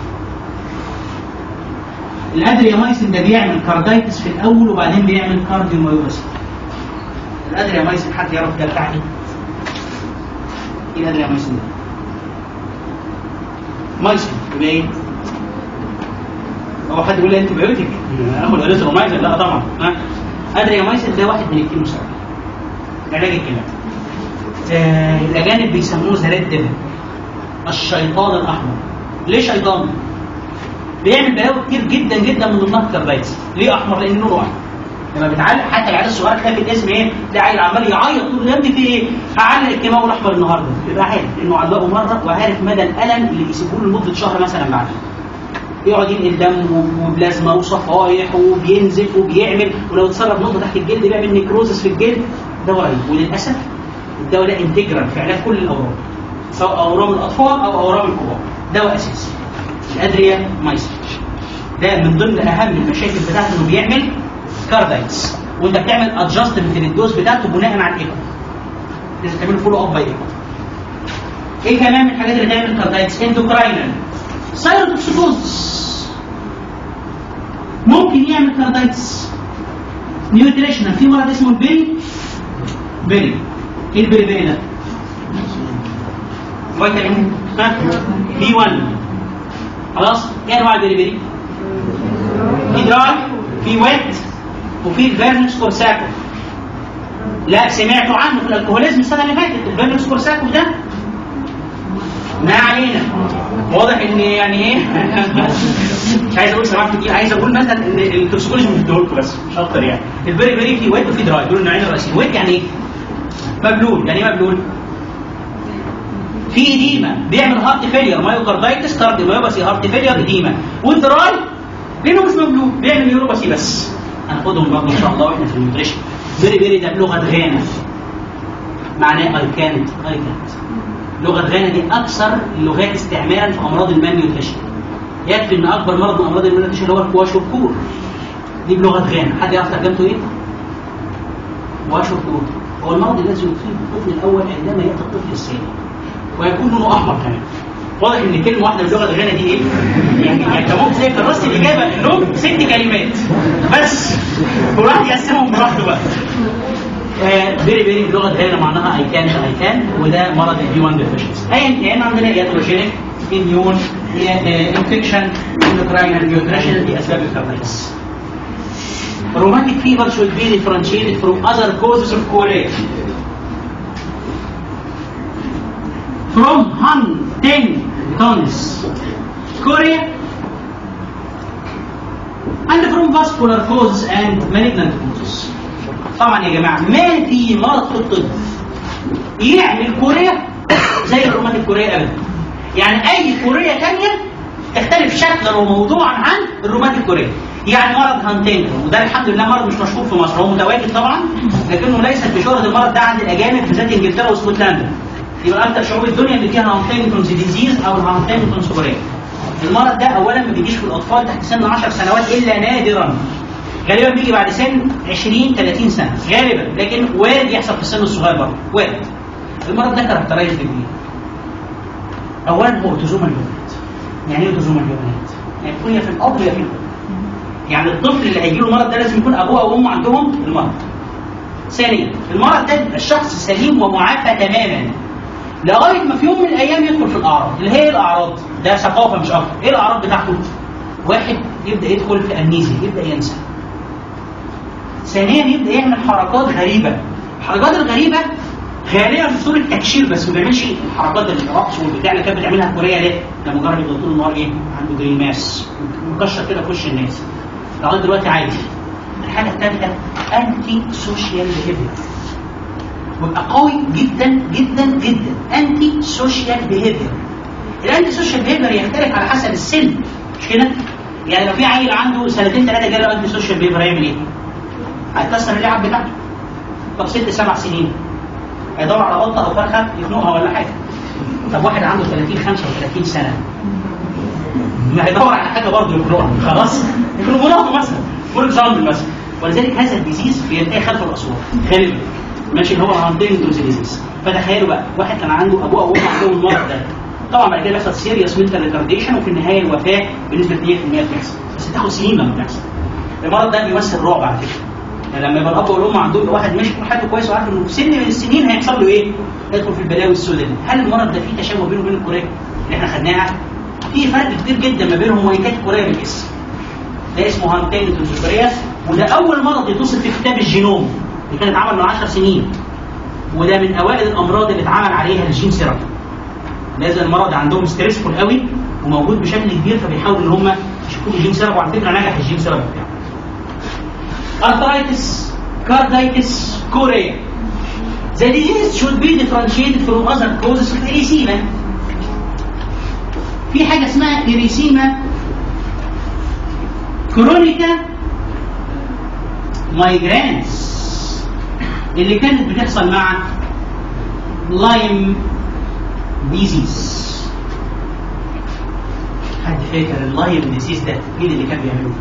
الادريامايسين ده بيعمل كاردايتس في الاول وبعدين بيعمل كارديوميوباثي الادريامايسين حد يعرف ده بتاع ايه؟ ايه الادريامايسين ده؟ مايسين يبقى ايه؟ هو حد يقول لي انت بيوتيك اخد اريثرومايسين لا طبعا ها ادريامايسين ده واحد من الكيموثيرابي علاج الكلام آه الاجانب بيسموه ذا ريد ديفل الشيطان الاحمر ليه شيطان؟ بيعمل بلاوي كتير جدا جدا من ضمنها الكاردايتس ليه احمر؟ لان لونه احمر لما بتعلق حتى العيال الصغيره تلاقي في الاسم ايه؟ تلاقي عيل عمال يعيط يقول يا ابني في ايه؟ هعلق الكيماوي الاحمر النهارده يبقى عارف انه علقه مره وعارف مدى الالم اللي بيسيبوه له لمده شهر مثلا بعدها يقعد ينقل دم وبلازما وصفائح وبينزف وبيعمل ولو اتسرب نقطه تحت الجلد بيعمل نيكروزس في الجلد ده رهيب وللاسف الدواء ده انتجرال في علاج كل الاورام سواء اورام الاطفال او اورام الكبار دواء اساسي الادريا مايسر ده من ضمن اهم المشاكل بتاعته انه بيعمل كاردايتس وانت بتعمل ادجستمنت للدوز بتاعته بناء على الايكو لازم تعمل فولو اب باي ايكو ايه كمان من الحاجات اللي تعمل كاردايتس اندوكراينال سايروتوكسيكوزس ممكن يعمل كاردايتس نيوتريشنال في مرض اسمه البيري بيري ايه البيري بيري ده؟ فيتامين ها بي 1 خلاص ايه انواع البيري بيري؟ في دراي في ويت وفي الفيرنكس كورساكو لا سمعتوا عنه في الالكوهوليزم السنه اللي فاتت الفيرنكس كورساكو ده ما علينا واضح ان يعني ايه مش عايز اقول سمعت كتير عايز اقول مثلا ان التوكسيكولوجي مش لكم بس مش اكتر يعني البيري بيري في ويت وفي دراي دول النوعين الرئيسيين ويت يعني ايه؟ مبلول يعني ايه مبلول؟ في اديمه بيعمل هارت فيلير مايوكاردايتس كارديوميوباثي هارت فيلير اديمه والدراي لانه مش مبلول بيعمل نيوروباثي بس هناخدهم برضه ان شاء الله واحنا في النيوتريشن بيري بيري ده بلغه غانا معناه اي كانت اي كانت لغه غانا دي اكثر اللغات استعمالا في امراض المالنيوتريشن يكفي ان اكبر مرض من امراض المالنيوتريشن اللي هو الكواشوركور دي بلغه غانا حد يعرف ترجمته ايه؟ كواشوركور هو المرض الذي يصيب الطفل الاول عندما ياتي الطفل الثاني ويكون لونه احمر كمان واضح ان كلمه واحده باللغه الغانا دي ايه؟ يعني يعني انت ممكن زي كراسه الاجابه له ست كلمات بس كل واحد يقسمهم براحته بقى آه بيري بيري بلغه غانا معناها اي كان اي كان وده مرض البي 1 ديفيشنسي ايا كان عندنا ياتروجينيك اميون انفكشن اندوكراينال نيوتريشن دي اسباب الكاردايتس Rheumatic fever should be differentiated from other causes of chorea. From Huntington's chorea and from vascular causes and malignant causes. طبعا يا جماعه ما في مرض في الطب يعمل كوريا زي الروماتيك كوريا ابدا يعني اي كوريا ثانيه تختلف شكلا وموضوعا عن الروماتيك كوريا يعني مرض هانتنجتون وده الحمد لله مرض مش مشهور في مصر هو متواجد طبعا لكنه ليست بشهره المرض ده عند الاجانب بالذات انجلترا واسكتلندا يبقى اكثر شعوب الدنيا اللي فيها هانتنجتونز ديزيز او الهانتنجتونز كوريا المرض ده اولا ما بيجيش في الاطفال تحت سن 10 سنوات الا نادرا غالبا بيجي بعد سن 20 30 سنه غالبا لكن وارد يحصل في السن الصغير برضه وارد المرض ده كاركترايز بايه؟ اولا هو اوتوزومال هيومنات يعني ايه اوتوزومال هيومنات؟ يعني يكون يا في الاب يا في الام يعني الطفل اللي هيجي له المرض ده لازم يكون ابوه او امه عندهم المرض ثانيا المرض ده بيبقى الشخص سليم ومعافى تماما لغايه ما في يوم من الايام يدخل في الاعراض اللي هي الاعراض ده ثقافه مش اكتر ايه الاعراض بتاعته واحد يبدا يدخل في امنيزيا يبدا ينسى ثانيا يبدا يعمل حركات غريبه الحركات الغريبه غالبا في صوره تكشير بس ما بيعملش حركات الرقص والبتاع اللي كانت بتعملها كوريا ده لما جرب يبقى طول النهار ايه عنده جريماس مكشر كده في وش الناس لغايه دلوقتي عادي الحاجه الثالثه انتي سوشيال بيهيفير ويبقى قوي جدا جدا جدا انتي سوشيال بيهيفير الانتي سوشيال بيهيفير يختلف على حسب السن مش كده؟ يعني لو في عيل عنده سنتين ثلاثه جاله انتي سوشيال بيهيفير هيعمل ايه؟ هيكسر اللعب بتاعته طب ست سبع سنين هيدور على بطه او فرخه يخنقها ولا حاجه طب واحد عنده 30 35 سنه ما هيدور على حاجه برضه يخنقها خلاص يخنقها مثلا فور اكزامبل مثلا ولذلك هذا الديزيز بينتهي خلف الاسوار غالبا ماشي هو هانتنجتونز ديزيز فتخيلوا بقى واحد كان عنده ابوه او امه عندهم المرض ده طبعا بعد كده بيحصل سيريس منتال ريتارديشن وفي النهايه الوفاه بنسبه 100% بتحصل بس تاخد سنين لما بتحصل المرض ده بيمثل رعب على فكره يعني لما يبقى الاب والام عندهم واحد ماشي في حياته كويس وعارف انه في سن من السنين هيحصل له ايه؟ يدخل في البلاوي السوداء دي هل المرض ده فيه تشابه بينه وبين الكوريا اللي احنا خدناها؟ في فرق كبير جدا ما بينهم وان كانت الكوريا بالاسم ده اسمه هانتنجتونز كوريا وده اول مرض يتوصف في كتاب الجينوم اللي كان اتعمل من 10 سنين وده من اوائل الامراض اللي اتعمل عليها الجين ثيرابي لازم المرض عندهم ستريسفول قوي وموجود بشكل كبير فبيحاولوا ان هم يشوفوا الجين ثيرابي وعلى فكره نجح الجين ثيرابي بتاعه arthritis, carditis, chorea. The disease should be differentiated from other causes of erythema. في حاجة اسمها erythema chronica migraines اللي كانت بتحصل مع لايم ديزيز حد فاكر اللايم ديزيز ده مين اللي كان بيعمله؟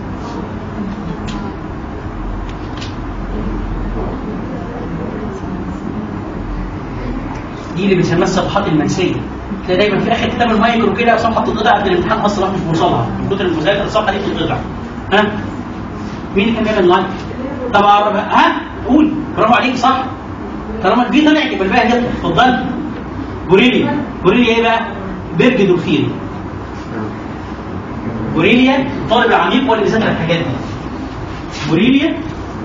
دي اللي بنسميها الصفحات المنسيه تلاقي دايما في اخر كتاب المايكرو كده صفحه بتتقطع قبل الامتحان اصلا مش موصلها من كتر المذاكره الصفحه دي بتتقطع ها مين اللي كان بيعمل لايك؟ طبعا ها قول برافو عليك صح طالما دي طلعت يبقى الباقي هيطلع اتفضل بوريليا بوريليا ايه بقى؟ بيرج دورفيري بوريليا الطالب العميق هو اللي بيذاكر الحاجات دي بوريليا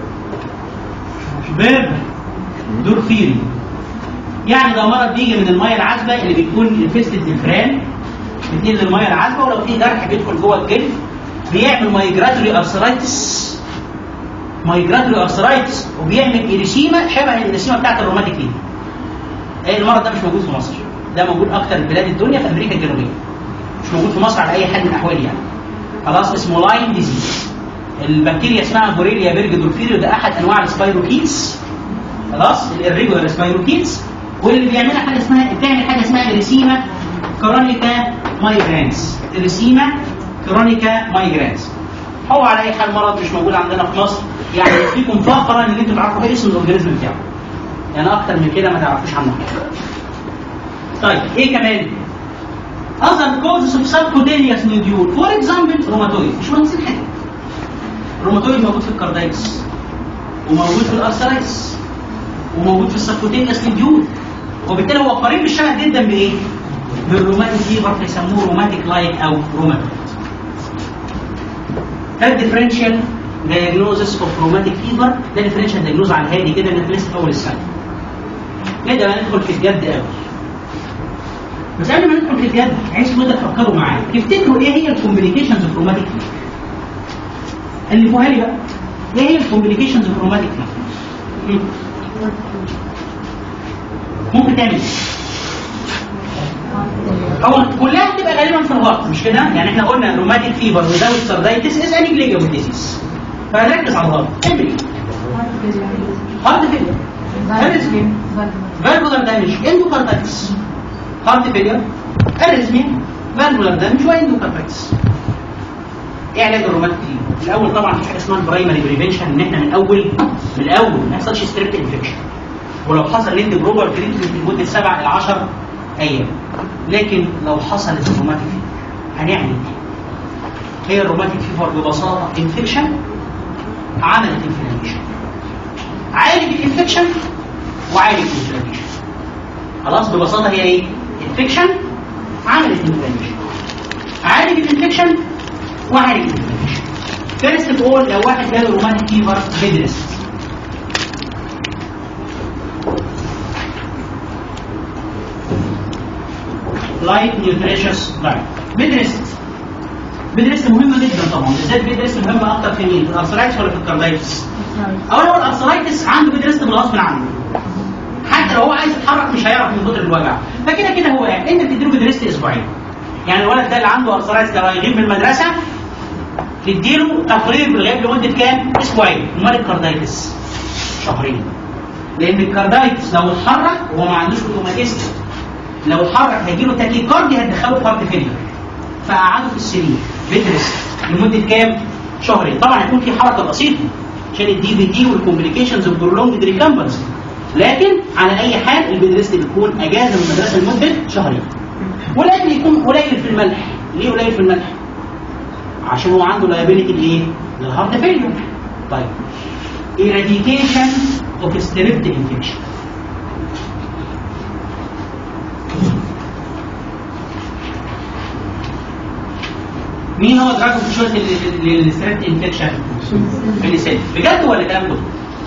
بيرج دورفيري يعني ده مرض بيجي من الميه العذبه اللي بيكون انفستد بالفران بتنزل الميه العذبه ولو في جرح بيدخل جوه الجلد بيعمل مايجراتوري ارثرايتس مايجراتوري ارثرايتس وبيعمل اريسيما شبه الاريسيما بتاعت الروماتيك ليد المرض ده مش موجود في مصر ده موجود اكتر في بلاد الدنيا في امريكا الجنوبيه مش موجود في مصر على اي حال من الاحوال يعني خلاص اسمه لاين ديزيز البكتيريا اسمها بوريليا بيرج دورفيريو ده احد انواع السبايروكيتس خلاص الريجولار سبايروكيتس واللي بيعملها حاجه اسمها بتعمل حاجه اسمها اريسيما كرونيكا مايجرانس اريسيما كرونيكا مايجرانس هو على اي حال مرض مش موجود عندنا في مصر يعني يكفيكم فخرا ان انتوا تعرفوا ايه اسم الاورجانيزم بتاعه يعني اكتر من كده ما تعرفوش عنه حاجه طيب ايه كمان other causes of subcutaneous nodule for example روماتويد مش ناقصين حاجه الروماتويد موجود في الكاردايتس وموجود في الارثرايتس وموجود في السبكوتينيوس نوديول وبالتالي هو قريب الشبه جدا بايه؟ بالروماتيك فيبر فيسموه روماتيك لايك او روماتويد ده الديفرنشال دايجنوزس اوف روماتيك فيبر ده ديفرنشال دايجنوز على الهادي كده اللي لسه في اول السنه نبدا بقى ندخل في الجد قوي بس قبل ما ندخل في الجد عايز كده تفكروا معايا تفتكروا ايه هي الكومبليكيشنز اوف روماتيك فيبر الفوها لي بقى ايه هي الكومبليكيشنز اوف روماتيك فيبر ممكن تعمل هو كلها بتبقى غالبا في الغرب مش كده؟ يعني احنا قلنا روماتيك فيبر وزاوت سردايتس از انيجليجابل ديزيز فنركز على الغرب تعمل ايه؟ هارت فيلير اريزميا فالفولار دامج اندوكاردايتس هارت فيلير اريزميا فالفولار دامج واندوكاردايتس ايه علاج الروماتيك فيبر؟ الاول طبعا في حاجه اسمها البرايمري بريفنشن ان احنا من اول من الاول ما يحصلش ستريبت انفكشن ولو حصل ندي بروبر تريتمنت لمده سبع الى 10 ايام لكن لو حصلت الروماتيك فيبر هنعمل ايه؟ هي الروماتيك فيبر ببساطه انفكشن عملت انفلاميشن عالج الانفكشن وعالج الانفلاميشن خلاص ببساطه هي ايه؟ انفكشن عملت انفلاميشن عالج الانفكشن وعالج الانفلاميشن فيرست اوف اول لو واحد جاله روماتيك فيفر بيدرس لايت نيوتريشس دايت بيدرست بيدرست مهمه جدا طبعا بالذات بيدرست مهمه اكتر في مين؟ في الارثرايتس ولا في الكاردايتس؟ اولا هو الارثرايتس عنده بيدرست بالغصب عنه حتى لو هو عايز يتحرك مش هيعرف من كتر الوجع فكده كده هو قاعد انت بتديله بيدرست اسبوعين يعني الولد ده اللي عنده ارثرايتس لو هيغيب من المدرسه تديله تقرير بالغياب لمده كام؟ اسبوعين امال الكاردايتس شهرين لان الكاردايتس لو اتحرك هو ما عندوش اوتوماتيست لو اتحرك هيجيله تاكيكاردي هتدخله في هارت فيلير فقعده في السرير بيدرس لمده كام؟ شهرين طبعا هيكون في حركه بسيطه عشان الدي في دي والكومبليكيشنز والبرولونج ريكامبنس لكن على اي حال البيدرست بيكون اجازه من المدرسه لمده شهرين والاكل يكون قليل في الملح ليه قليل في الملح؟ عشان هو عنده لايبيليتي لايه؟ للهارت فيلير طيب eradication of strep infection مين هو دراج اوف تشويس للستريبت انفكشن؟ بنسلين بجد ولا كلام كله؟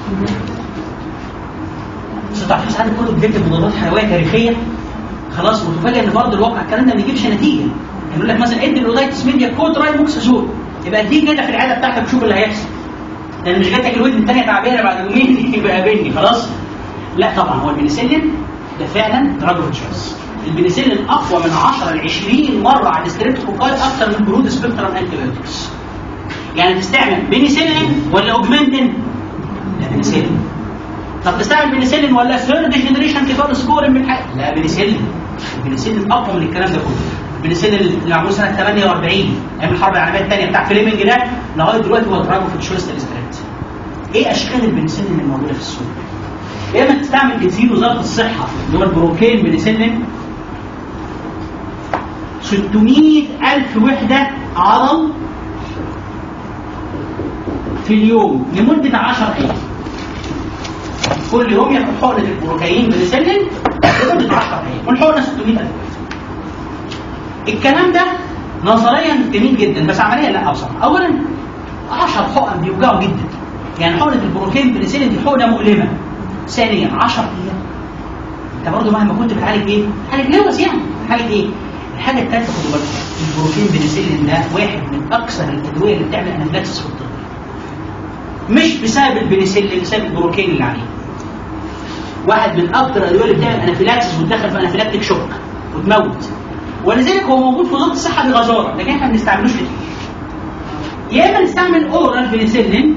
بس انتوا عارفين ساعات كله بيكتب مضادات حيويه تاريخيه خلاص وتفاجئ ان برضه الواقع الكلام ده ما بيجيبش نتيجه يقول لك مثلا ادي الاودايتس ميديا كود راي موكسازول يبقى اديه كده في العاده بتاعتك وشوف اللي هيحصل لان مش جاي تاكل ودن الثانيه تعبانه بعد يومين يبقى قابلني خلاص لا طبعا هو البنسلين ده فعلا دراج اوف تشويس البنسلين اقوى من 10 ل 20 مره على الستريبتوكوكاي اكتر من برود سبيكترال انتيبيوتكس يعني تستعمل بنسلين ولا اوجمنتين؟ لا بنسلين طب تستعمل بنسلين ولا ثيرد جنريشن كيتون سكور من حاجه؟ لا بنسلين البنسلين اقوى من الكلام ده كله البنسلين اللي معمول سنه 48 ايام الحرب العالميه الثانيه بتاع فليمنج ده لغايه دلوقتي هو دراج اوف تشويس للستريبت ايه اشكال البنسلين الموجوده في السوق؟ يا اما تستعمل كتير وزاره الصحه اللي هو البروكين بنسلين 600 ألف وحدة عضل في اليوم لمدة 10 أيام كل يوم ياخد حقنة البروكاين بنسلين لمدة 10 أيام والحقنة 600 ألف الكلام ده نظريا جميل جدا بس عمليا لا بصراحة أولا 10 حقن بيوجعوا جدا يعني حقنة البروكين بنسلين دي حقنة مؤلمة ثانيا 10 أيام انت برضه مهما كنت بتعالج ايه؟ بتعالج لوز يعني بتعالج ايه؟ الحاجه الثالثه خدوا بالكم البروتين بنسلين ده واحد من اكثر الادويه اللي بتعمل انافلاكسس في الطب مش بسبب البنسلين بسبب البروكين اللي عليه واحد من اكثر الادويه اللي بتعمل انافلاكسس وتدخل في انافلاكتيك شوك وتموت ولذلك هو موجود في وزاره الصحه بغزاره لكن احنا ما بنستعملوش كتير يا اما نستعمل اورال بنسلين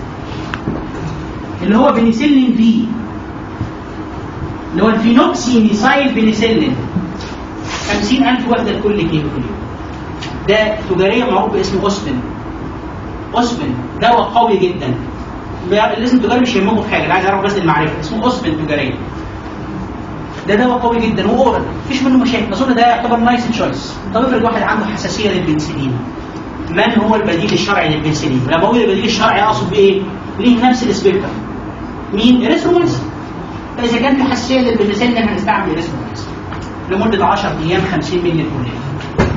اللي هو بنسلين في اللي هو الفينوكسي ميثايل بنسلين 50000 وحده لكل كيلو كل يوم ده تجاريا معروف باسم اوسبن اوسبن دواء قوي جدا لازم تجاري مش يهمه في حاجه اللي عايز يعرف بس المعرفه اسمه اوسبن تجاريا ده دواء قوي جدا واورال مفيش منه مشاكل اظن ده يعتبر نايس تشويس طب افرض واحد عنده حساسيه للبنسلين من هو البديل الشرعي للبنسلين؟ لما بقول البديل الشرعي اقصد بايه؟ ليه نفس السبيكتر مين؟ اريثرومايسين فاذا كان في حساسيه للبنسلين هنستعمل اريثرومايسين لمدة 10 أيام 50 مللي كل يوم.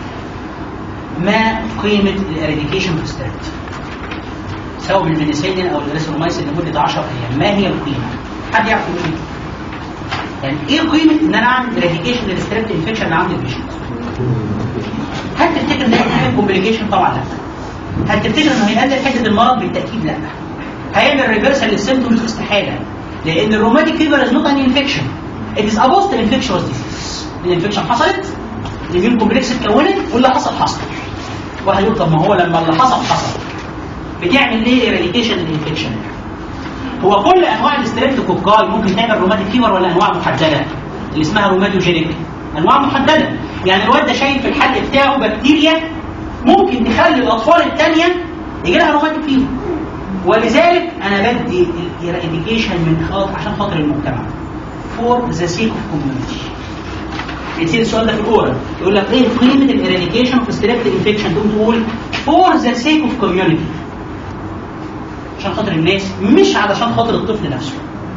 ما قيمة الإراديكيشن في الستريبت؟ سواء بالبنسلين أو الإريثرومايسين لمدة 10 أيام، ما هي القيمة؟ حد يعرف يقول إيه؟ يعني إيه قيمة إن أنا أعمل إراديكيشن للستريبت انفكشن اللي عند البيشنت؟ هل تفتكر إن ده هيعمل كومبليكيشن؟ طبعا لا. هل تفتكر إنه هيقلل حدة المرض؟ بالتأكيد لا. هيعمل ريفرسال للسيمتومز؟ استحالة. لأن الروماتيك فيفر از نوت أن انفكشن. It is a post infectious disease. الانفكشن حصلت الاميون كومبلكس اتكونت واللي حصل حصل واحد يقول طب ما هو لما اللي حصل حصل بتعمل ليه ايراديكيشن للانفكشن هو كل انواع الستريبتوكوكاي ممكن تعمل روماتيك فيبر ولا انواع محدده اللي اسمها روماتوجينيك انواع محدده يعني الواد ده شايف في الحل بتاعه بكتيريا ممكن تخلي الاطفال الثانيه يجي لها روماتيك فيبر ولذلك انا بدي الايراديكيشن من خاطر عشان خاطر المجتمع فور ذا سيك اوف كوميونتي يصير السؤال ده في الاورال يقول لك ايه قيمه الاراديكيشن في ستريبت انفكشن تقوم تقول فور ذا سيك اوف كوميونتي عشان خاطر الناس مش علشان خاطر الطفل نفسه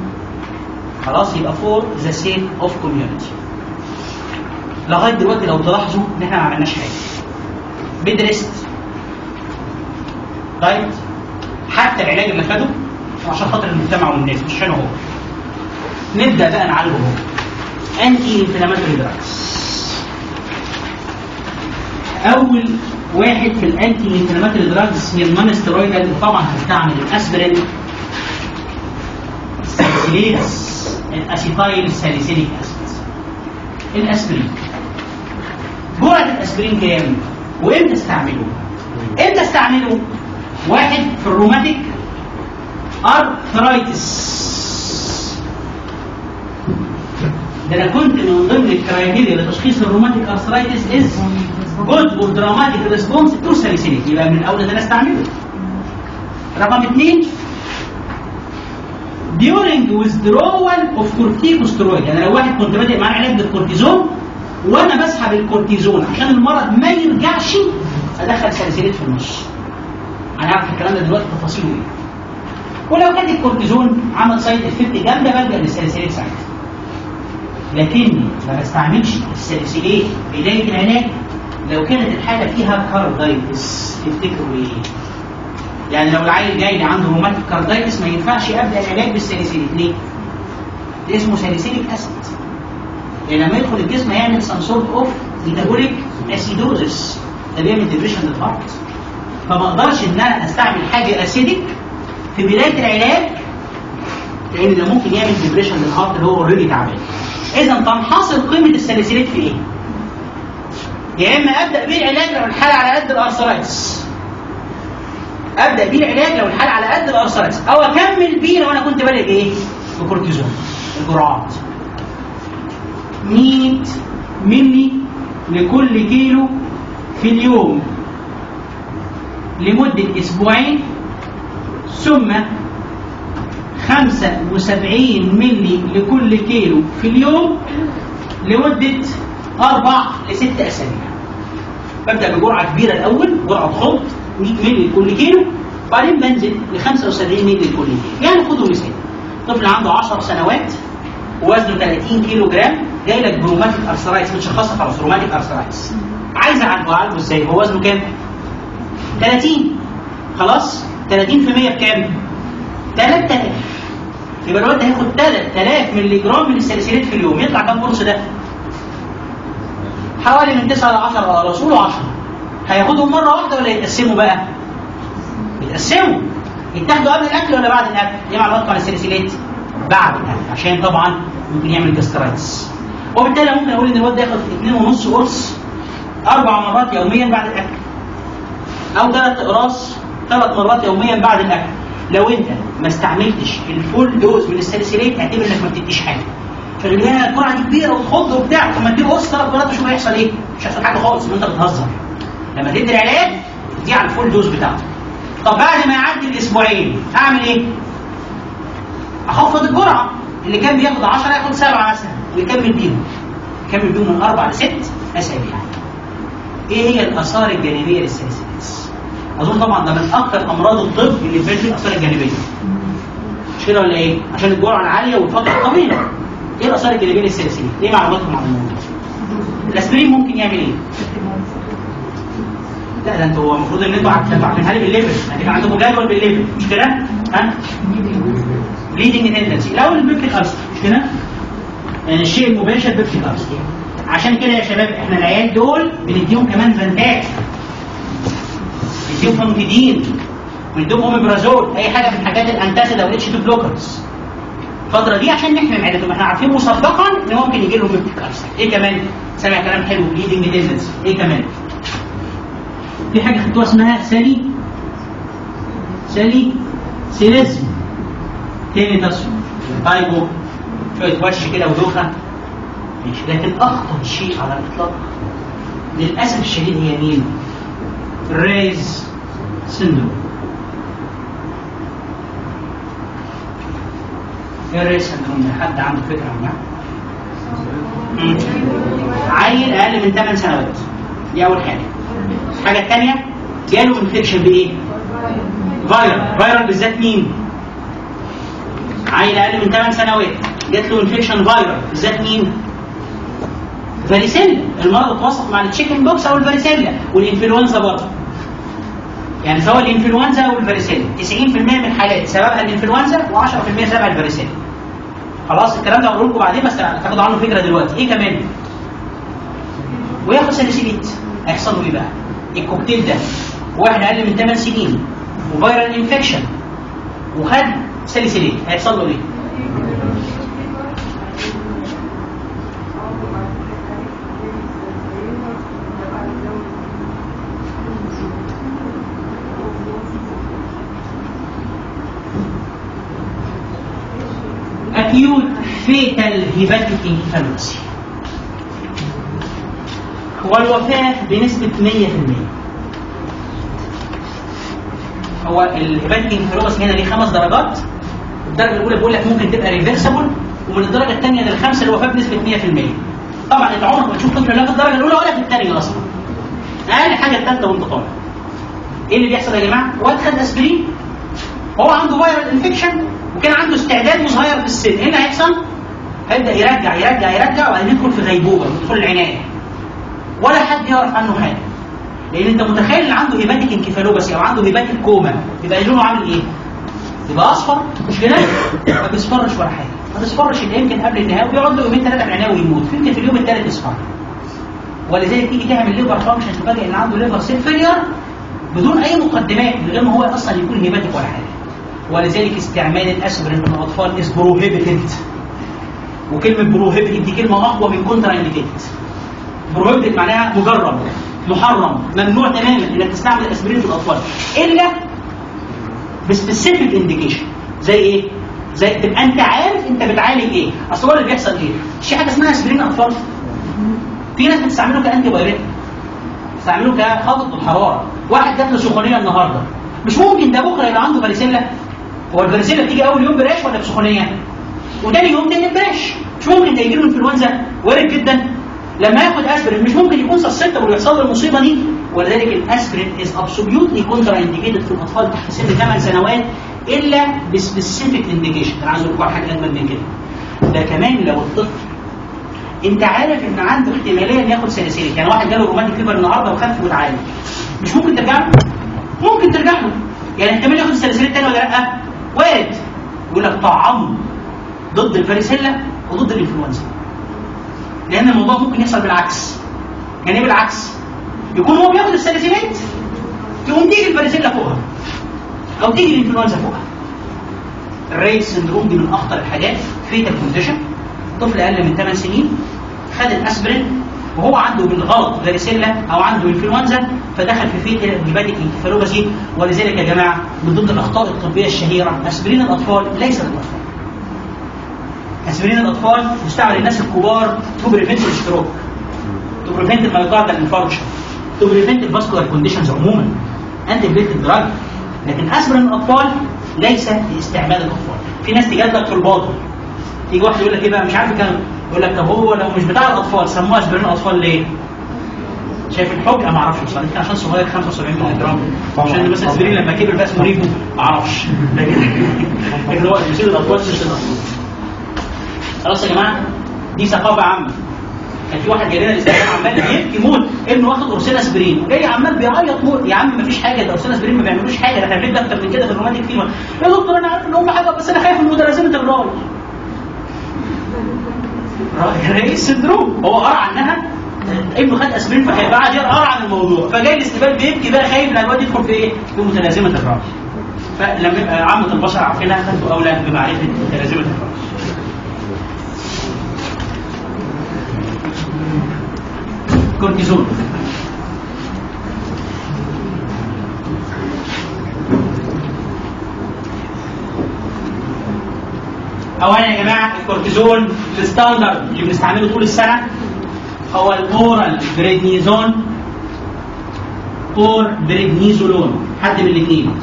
خلاص يبقى فور ذا سيك اوف كوميونتي لغايه دلوقتي لو تلاحظوا ان احنا ما عملناش حاجه بيد ريست دايت حتى العلاج اللي خده عشان خاطر المجتمع والناس مش عشان هو نبدا بقى نعالجه هو انتي انفلاماتوري دراجز اول واحد في الانتي انفلاماتوري دراجز هي النون ستيرويدال طبعا هستعمل الاسبرين الساليسيليز الاسيتايل ساليسيليك اسيد الاسبرين جرعه الاسبرين كام وامتى استعمله امتى استعمله واحد في الروماتيك ارثرايتس ده انا كنت من ضمن الكرايتيريا لتشخيص الروماتيك ارثرايتس از جود اور دراماتيك ريسبونس تو ساليسيليك يبقى من الاول ده انا استعمله رقم اثنين during withdrawal of corticosteroid يعني لو واحد كنت بادئ معاه علاج بالكورتيزون وانا بسحب الكورتيزون عشان المرض ما يرجعش ادخل ساليسيليت في النص هنعرف الكلام ده دلوقتي تفاصيله ايه ولو كان الكورتيزون عمل سايد افكت جامده بلجا للساليسيليت ساعتها لكني ما بستعملش الساليسيليت بدايه العلاج لو كانت الحاله فيها كاردايتس تفتكروا ايه؟ يعني لو العيل جاي لي عنده روماتيك كاردايتس ما ينفعش ابدا العلاج بالساليسيليك ليه؟ ده اسمه ساليسيليك اسيد يعني لما يدخل الجسم هيعمل سم سورت اوف ميتابوليك اسيدوزس ده بيعمل ديبريشن للهارت فما اقدرش ان انا استعمل حاجه اسيدك في بدايه العلاج لان ده ممكن يعمل ديبريشن للهارت اللي هو اوريدي تعبان اذا تنحصر قيمه الساليسيليت في ايه؟ يا اما ابدا بيه العلاج لو الحاله على قد الارثرايتس ابدا بيه العلاج لو الحاله على قد الارثرايتس او اكمل بيه لو انا كنت بادئ بايه؟ بكورتيزون الجرعات 100 ملي لكل كيلو في اليوم لمدة أسبوعين ثم 75 ملي لكل كيلو في اليوم لمدة أربع لست أسابيع ببدأ بجرعة كبيرة الأول جرعة خلط 100 ملي لكل كيلو وبعدين بنزل ل 75 ملي لكل كيلو يعني خدوا مثال طفل عنده 10 سنوات ووزنه 30 كيلو جرام جاي لك بروماتيك ارثرايتس متشخصه خلاص روماتيك ارثرايتس عايز اعالجه اعالجه ازاي هو وزنه كام 30 خلاص 30% بكام 3000 يبقى الواد هياخد 3000 مللي جرام من الساليسيليت في اليوم يطلع كام قرص ده حوالي من 9 ل 10 على رسوله 10 هياخدهم مره واحده ولا يتقسموا بقى يتقسموا يتاخدوا قبل الاكل ولا بعد الاكل ايه معلوماتكم عن الساليسيليت بعد الاكل عشان طبعا ممكن يعمل جاسترايتس وبالتالي ممكن اقول ان الواد ده ياخد 2.5 قرص اربع مرات يوميا بعد الاكل او ثلاث اقراص ثلاث مرات يوميا بعد الاكل لو انت ما استعملتش الفول دوز من الساليسيليت اعتبر انك ما بتديش حاجه عشان اللي هي الجرعه دي كبيره وتخض وبتاع طب ما تدي قرص ثلاث مرات تشوف هيحصل ايه مش هيحصل حاجه خالص ان انت بتهزر لما تدي العلاج دي على الفول دوز بتاعته طب بعد ما يعدي الاسبوعين اعمل ايه؟ اخفض الجرعه اللي كان بياخد 10 ياخد 7 مثلا ويكمل بيهم يكمل بيهم من اربع لست اسابيع ايه هي الاثار الجانبيه للساليسيليتس؟ اظن طبعا ده من اكثر امراض الطب اللي فات فيه الاثار الجانبيه مش كده ولا ايه؟ عشان الجرعه العاليه والفتره الطويله ايه الاثار الجانبيه للساليسيليت؟ ايه معلوماتكم عن الموضوع؟ الاسبرين ممكن يعمل ايه؟ لا ده انتوا المفروض ان انتوا عارفين عارفينها لي بالليفل هتبقى عندكم جدول بالليفل مش كده؟ ها؟ بليدنج تندنسي الاول البيبتيك ألسر مش كده؟ يعني الشيء المباشر بيبتيك ألسر عشان كده يا شباب احنا العيال دول بنديهم كمان فانتاج نديهم فاموتيدين ونديهم اوميبرازول اي حاجه من حاجات الانتاسيد او الاتش 2 بلوكرز الفتره دي عشان نحمي معدتهم احنا عارفين مسبقا ان ممكن يجي لهم بيبتيك ألسر ايه كمان؟ سامع كلام حلو بليدنج تندنسي ايه كمان؟ في حاجه خدتوها اسمها سالي سالي سيليزم تاني تصل طيب شويه وش كده ودوخه ماشي لكن اخطر شيء على الاطلاق للاسف الشديد هي مين؟ الريز سندروم ايه الريز سندروم ده؟ حد عنده فكره عنها؟ مم. عيل اقل من 8 سنوات دي اول حاجه الحاجه الثانيه جاله انفكشن بايه؟ فيرال فيرال بالذات مين؟ عيل اقل من 8 سنوات جات له انفكشن فايرال بالذات مين؟ فاريسيلا المرض اتوسط مع التشيكن بوكس او الفاريسيلا والانفلونزا برضه يعني سواء الانفلونزا او الفاريسيلا 90% من الحالات سببها الانفلونزا و10% سببها الفاريسيلا خلاص الكلام ده هقول لكم بعدين بس هتاخدوا عنه فكره دلوقتي ايه كمان؟ وياخد ساليسيليت هيحصل له ايه بقى؟ الكوكتيل ده واحد اقل من 8 سنين وفيرال انفكشن وخد ساليسيليت هيحصل له ايه؟ acute fatal hepatic encephalopathy والوفاة بنسبة 100% هو الهيباتيك انفلوباثي هنا ليه خمس درجات الدرجة الأولى بيقول لك ممكن تبقى ريفرسبل ومن الدرجة الثانية للخامسة الوفاة بنسبة 100% طبعا انت عمرك ما تشوف طفل لا في الدرجة الأولى ولا في الثانية أصلا أقل حاجة الثالثة وأنت طالع إيه اللي بيحصل يا جماعة؟ واد خد أسبرين هو عنده فيرال انفكشن وكان عنده استعداد صغير في السن ايه اللي هيحصل؟ هيبدا يرجع يرجع يرجع وبعدين يدخل في غيبوبه يدخل العنايه ولا حد يعرف عنه حاجه لان انت متخيل ان عنده هيباتيك انكفالوباسي او عنده هيباتيك كوما يبقى لونه عامل ايه؟ يبقى اصفر مش كده؟ ما بيصفرش ولا حاجه ما بيصفرش الا يمكن قبل النهايه وبيقعد له يومين ثلاثه في العنايه ويموت يمكن في اليوم الثالث يصفر ولذلك تيجي تعمل ليفر فانكشن تفاجئ ان عنده ليفر سيل فيلير بدون اي مقدمات من غير ما هو اصلا يكون هيباتيك ولا حاجه ولذلك استعمال الاسبرين من الاطفال از بروهيبيتد وكلمه بروهيبيتد دي كلمه اقوى من كونترا انديكيتد بروهيبيتد معناها مجرم محرم ممنوع تماما انك تستعمل الاسبرين في الاطفال الا بسبيسيفيك انديكيشن زي ايه؟ زي تبقى انت عارف انت بتعالج ايه اصل هو اللي بيحصل ايه؟ في حاجه اسمها اسبرين اطفال في ناس بتستعمله كانتي بايريتك بتستعمله كخافض الحراره واحد جات له سخونيه النهارده مش ممكن ده بكره يبقى عنده فاريسيلا هو الفاريسيلا بتيجي اول يوم براش ولا بسخونيه؟ وتاني يوم تاني براش مش ممكن ده يجي له انفلونزا وارد جدا لما ياخد اسبرين مش ممكن يكون سسبتبل ويحصل له المصيبه دي ولذلك الاسبرين از ابسوليوتلي كونترا انديكيتد في الاطفال تحت سن 8 سنوات الا بسبيسيفيك انديكيشن انا عايز اقول لكم على حاجه اجمل من كده ده كمان لو الطفل انت عارف ان عنده احتماليه ان ياخد ساليسيليك يعني واحد جاله روماتيك فيبر النهارده وخف واتعالج مش ممكن ترجع له ممكن ترجع له يعني احتمال ياخد الساليسيليك تاني ولا لا وارد يقول لك طعمه ضد الفاريسيلا وضد الانفلونزا لان الموضوع ممكن يحصل بالعكس يعني ايه بالعكس يكون هو بياخد الساليسيليت تقوم تيجي الفاريسيلا فوقها او تيجي الانفلونزا فوقها الريت سندروم دي من اخطر الحاجات فيتال كونديشن طفل اقل من 8 سنين خد الاسبرين وهو عنده بالغلط فاريسيلا او عنده انفلونزا فدخل في فيتال هيباتيك انكفالوباثي ولذلك يا جماعه من ضمن الاخطاء الطبيه الشهيره اسبرين الاطفال ليس للاطفال اسبرين الاطفال يستعمل الناس الكبار تو بريفنت الستروك تو بريفنت المايوكاردال انفاركشن تو بريفنت الفاسكولار كونديشنز عموما انتي بليتد دراج لكن اسبرين الاطفال ليس لاستعمال الاطفال في ناس تجادلك في الباطل يجي واحد يقول لك ايه بقى مش عارف كام يقول لك طب هو لو مش بتاع الاطفال سموه اسبرين الاطفال ليه؟ شايف الحب انا ما اعرفش بصراحه يمكن عشان صغير 75 مللي جرام عشان مثلا اسبرين لما كبر بقى اسمه ريفو ما اعرفش لكن هو بيصير الاطفال مش الاطفال خلاص يا جماعه دي ثقافه عامه كان في واحد جاي لنا الاستاذ عمال يبكي موت ابنه واخد قرصين اسبرين وجاي عمال بيعيط موت يا عم مفيش حاجه ده قرصين اسبرين ما بيعملوش حاجه ده احنا بنبدا اكتر من كده في الروماتيك فيبر يا دكتور انا عارف ان هم حاجه بس انا خايف من متلازمه الراي رئيس سندروم هو قرا عنها ابنه خد اسبرين فقعد يقرا عن الموضوع فجاي الاستقبال بيبكي بقى خايف ان الواد يدخل في ايه؟ في متلازمه الراي فلما يبقى عامه البشر عارفينها فانتوا اولى بمعرفه متلازمه الراي كورتيزون اولا يا جماعه الكورتيزون الستاندرد اللي بنستعمله طول السنه هو الاورال بريدنيزون اور بريدنيزولون حد من الاثنين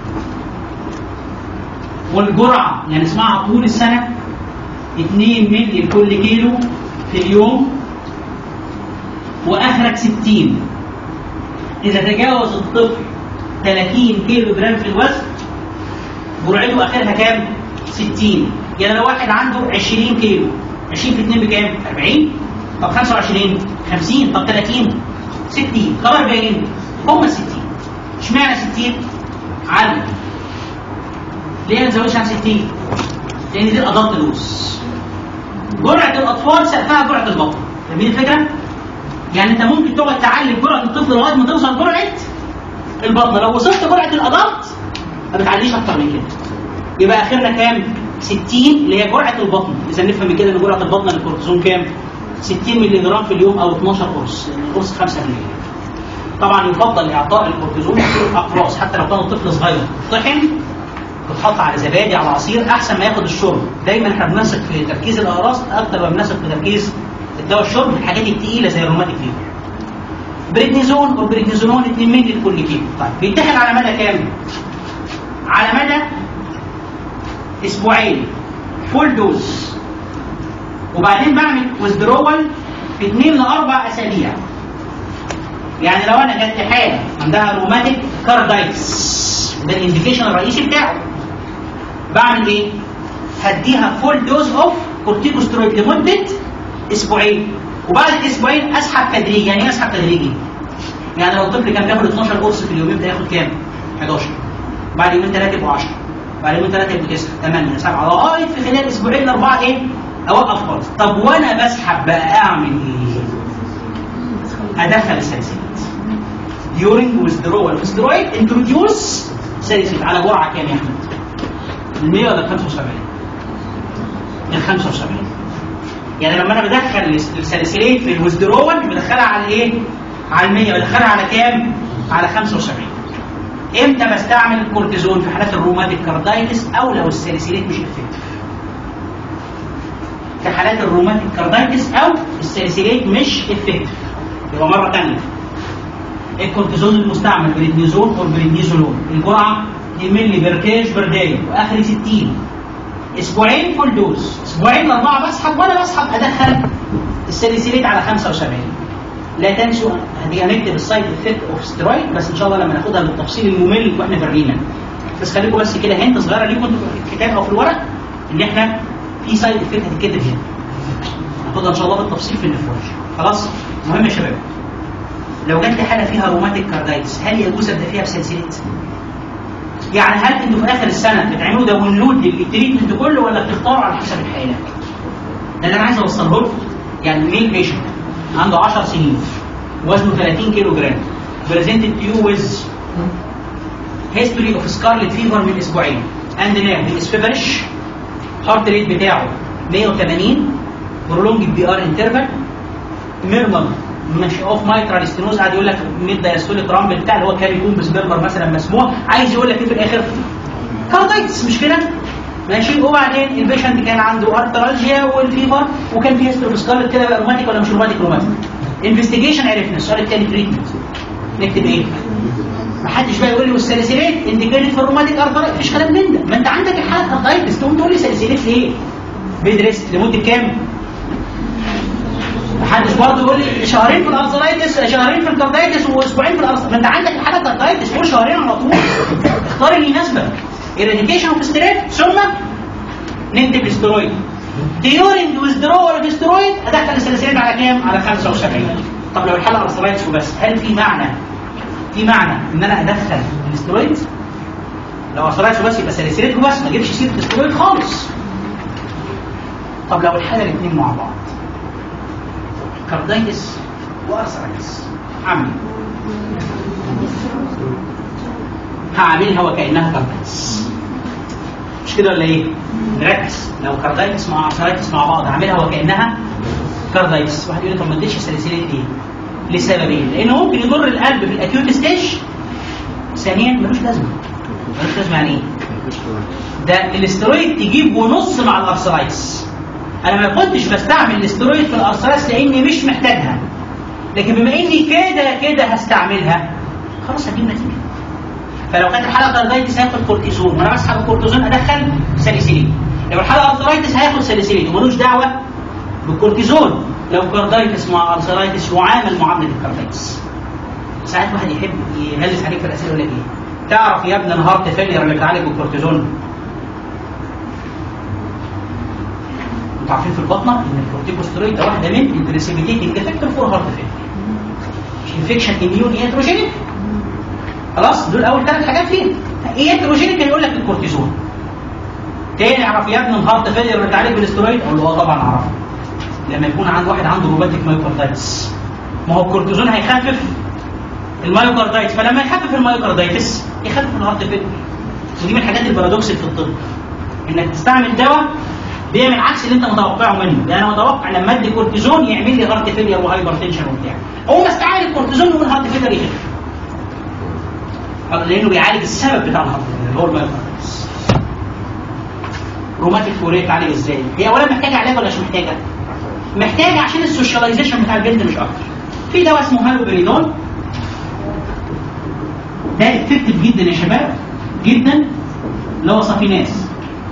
والجرعه يعني اسمعها طول السنه 2 مللي لكل كيلو في اليوم واخرك 60 اذا تجاوز الطفل 30 كيلو جرام في الوزن جرعته اخرها كام 60 يعني لو واحد عنده 20 كيلو 20 في 2 بكام؟ 40 طب 25 50 طب 30 60 طب 40 هم 60 اشمعنى 60 عدد ليه ما نزودش عن 60 لان دي الادلت لوس جرعه الاطفال سقفها جرعه البطن فاهمين الفكره يعني انت ممكن تقعد تعلم جرعه الطفل لغايه ما توصل جرعه البطن لو وصلت جرعه الادلت ما بتعليش اكتر من كده يبقى اخرنا كام 60 اللي هي جرعه البطن اذا نفهم من كده ان جرعه البطن للكورتيزون كام 60 مللي جرام في اليوم او 12 قرص يعني القرص 5 مللي طبعا يفضل اعطاء الكورتيزون في اقراص حتى لو كان الطفل صغير طحن تتحط على زبادي على عصير احسن ما ياخد الشرب دايما احنا بنثق في تركيز الاقراص اكتر ما بنثق في تركيز الدواء الشرب الحاجات الثقيله زي الروماتيك فيبر بريدنيزون وبريدنيزونون 2 مللي لكل كيلو طيب بيتاخد على مدى كام؟ على مدى اسبوعين فول دوز وبعدين بعمل ويزدرول في 2 ل 4 اسابيع يعني لو انا جت حاله عندها روماتيك كاردايتس ده الانديكيشن الرئيسي بتاعه بعمل ايه؟ هديها فول دوز اوف كورتيكوسترويد لمده اسبوعين وبعد الاسبوعين اسحب تدريجي يعني ايه اسحب تدريجي؟ يعني لو الطفل كان بياخد 12 قرص في اليوم يبدا ياخد كام؟ 11 بعد يومين ثلاثه يبقوا 10 بعد يومين ثلاثه يبقوا 9 8 7 لغايه في خلال اسبوعين اربعه ايه؟ اوقف خالص طب وانا بسحب بقى اعمل ايه؟ ادخل السلسلات during withdrawal of steroid introduce سلسلة على جرعة كام يا احمد؟ ال 100 ولا ال 75 ال 75 يعني لما انا بدخل السلسلات في الويزدرول بدخلها على ايه؟ على ال 100 بدخلها على كام؟ على 75 امتى بستعمل الكورتيزون في حالات الروماتيك كاردايتس او لو السلسلات مش افكتيف في حالات الروماتيك كاردايتس او السلسلات مش افكتيف يبقى مره ثانيه الكورتيزون المستعمل بريدنيزون او بريدنيزولون الجرعه 2 مللي بيركاج بير داي واخر 60 اسبوعين فول دوز اسبوعين لاربعه بسحب وانا بسحب ادخل الساليسيليت على 75 لا تنسوا دي هنكتب السايد افكت اوف ستيرويد بس ان شاء الله لما ناخدها بالتفصيل الممل واحنا في الرينا بس خليكم بس كده هنت صغيره ليكم انتوا في الكتاب او في الورق ان احنا في سايد افكت هتتكتب هنا ناخدها ان شاء الله بالتفصيل في النفوج خلاص مهم يا شباب لو جت لي حاله فيها روماتيك كاردايتس هل يجوز ابدا فيها بسلسلات؟ يعني هل انتوا في اخر السنه بتعملوا داونلود للتريتمنت كله ولا بتختاروا على حسب الحاله؟ ده اللي انا عايز اوصله لكم يعني ميل بيشنت عنده 10 سنين وزنه 30 كيلو جرام بريزنتد تو يو ويز هيستوري اوف سكارلت فيفر من اسبوعين اند نام هي فيفرش هارت ريت بتاعه 180 برولونج بي ار انترفال ميرمر مش اوف مايترال ستينوز قاعد يقول لك ميد دايستوليك رامبل بتاع اللي هو كان يكون بسبرمر مثلا مسموع عايز يقول لك ايه في الاخر كاردايتس مش كده ماشي وبعدين البيشنت كان عنده ارترالجيا والفيفر وكان في هيستوري سكارلت كده بقى روماتيك ولا مش روماتيك روماتيك انفستيجيشن عرفنا السؤال الثاني تريتمنت نكتب ايه؟ ما حدش بقى يقول لي والسلسلات انديكيتد في الروماتيك ارترايتس مفيش كلام من ده ما انت عندك الحالات ارترايتس تقوم تقول لي سلسلات ليه؟ بيد ريست لمده كام؟ محدش برضه يقول لي شهرين في الارثرايتس شهرين في الكاردايتس واسبوعين في الارثرايتس ما انت عندك الحاله الكاردايتس قول شهرين على طول اختار اللي يناسبك ايراديكيشن اوف ستريت ثم نكتب الاسترويد ديورنج ويزدرول الاسترويد ادخل السلسلات على كام؟ على 75 طب لو الحاله ارثرايتس وبس هل في معنى في معنى ان انا ادخل الاسترويد؟ لو ارثرايتس وبس يبقى سلسلات وبس ما اجيبش سيره الاسترويد خالص طب لو الحاله الاثنين مع بعض كاردايتس وارثرايتس عمي هعملها وكانها كاردايتس مش كده ولا ايه؟ نركز لو كاردايتس مع ارثرايتس مع بعض اعملها وكانها كاردايتس واحد يقول لي طب ما اديش سلسلة ليه؟ لسببين لانه ممكن يضر القلب في الاكيوت ستيج ثانيا ملوش لازمه ملوش لازمه يعني ايه؟ ده الاسترويد تجيب ونص مع الارثرايتس انا ما كنتش بستعمل الاسترويد في الارثرايتس لاني مش محتاجها لكن بما اني كده كده هستعملها خلاص هجيب نتيجه فلو كانت الحاله كاردايتس هاخد كورتيزون وانا بسحب الكورتيزون ادخل ساليسيلين لو الحاله ارثرايتس هاخد ساليسيلين وملوش دعوه بالكورتيزون لو كاردايتس مع ارثرايتس يعامل معامله الكاردايتس ساعات واحد يحب يغلس عليك في الاسئله يقول لك ايه تعرف يا ابني انا هارت فيلير اللي بتعالج بالكورتيزون انتوا عارفين في البطنه ان الكورتيكوستيرويد ده واحده من البريسيبيتيتنج افكتور فور هارت فيلير انفكشن اميون ياتروجينيك خلاص دول اول ثلاث حاجات فين ياتروجينيك يقول لك الكورتيزون تاني اعرف يا ابني الهارت فيلير بتعالج بالاسترويد اقول له اه طبعا اعرفه لما يكون عند واحد عنده روباتيك مايوكاردايتس ما هو الكورتيزون هيخفف المايوكاردايتس فلما يخفف المايوكاردايتس يخفف الهارت فيلير ودي من الحاجات البارادوكس في الطب انك تستعمل دواء بيعمل عكس اللي انت متوقعه منه يعني انا متوقع لما ادي كورتيزون يعمل لي هارت فيلير وهايبر تنشن وبتاع هو استعمل الكورتيزون يقول الهارت فيلير يخف لانه بيعالج السبب بتاع الهارت فيلير اللي هو المايوكاردايتس روماتيك فوريه تعالج ازاي؟ هي اولا محتاجه علاج ولا مش محتاجه؟ محتاجه عشان السوشياليزيشن بتاع البنت مش اكتر. في دواء اسمه هالوبريدون ده افكتيف جدا يا شباب جدا اللي هو صافيناس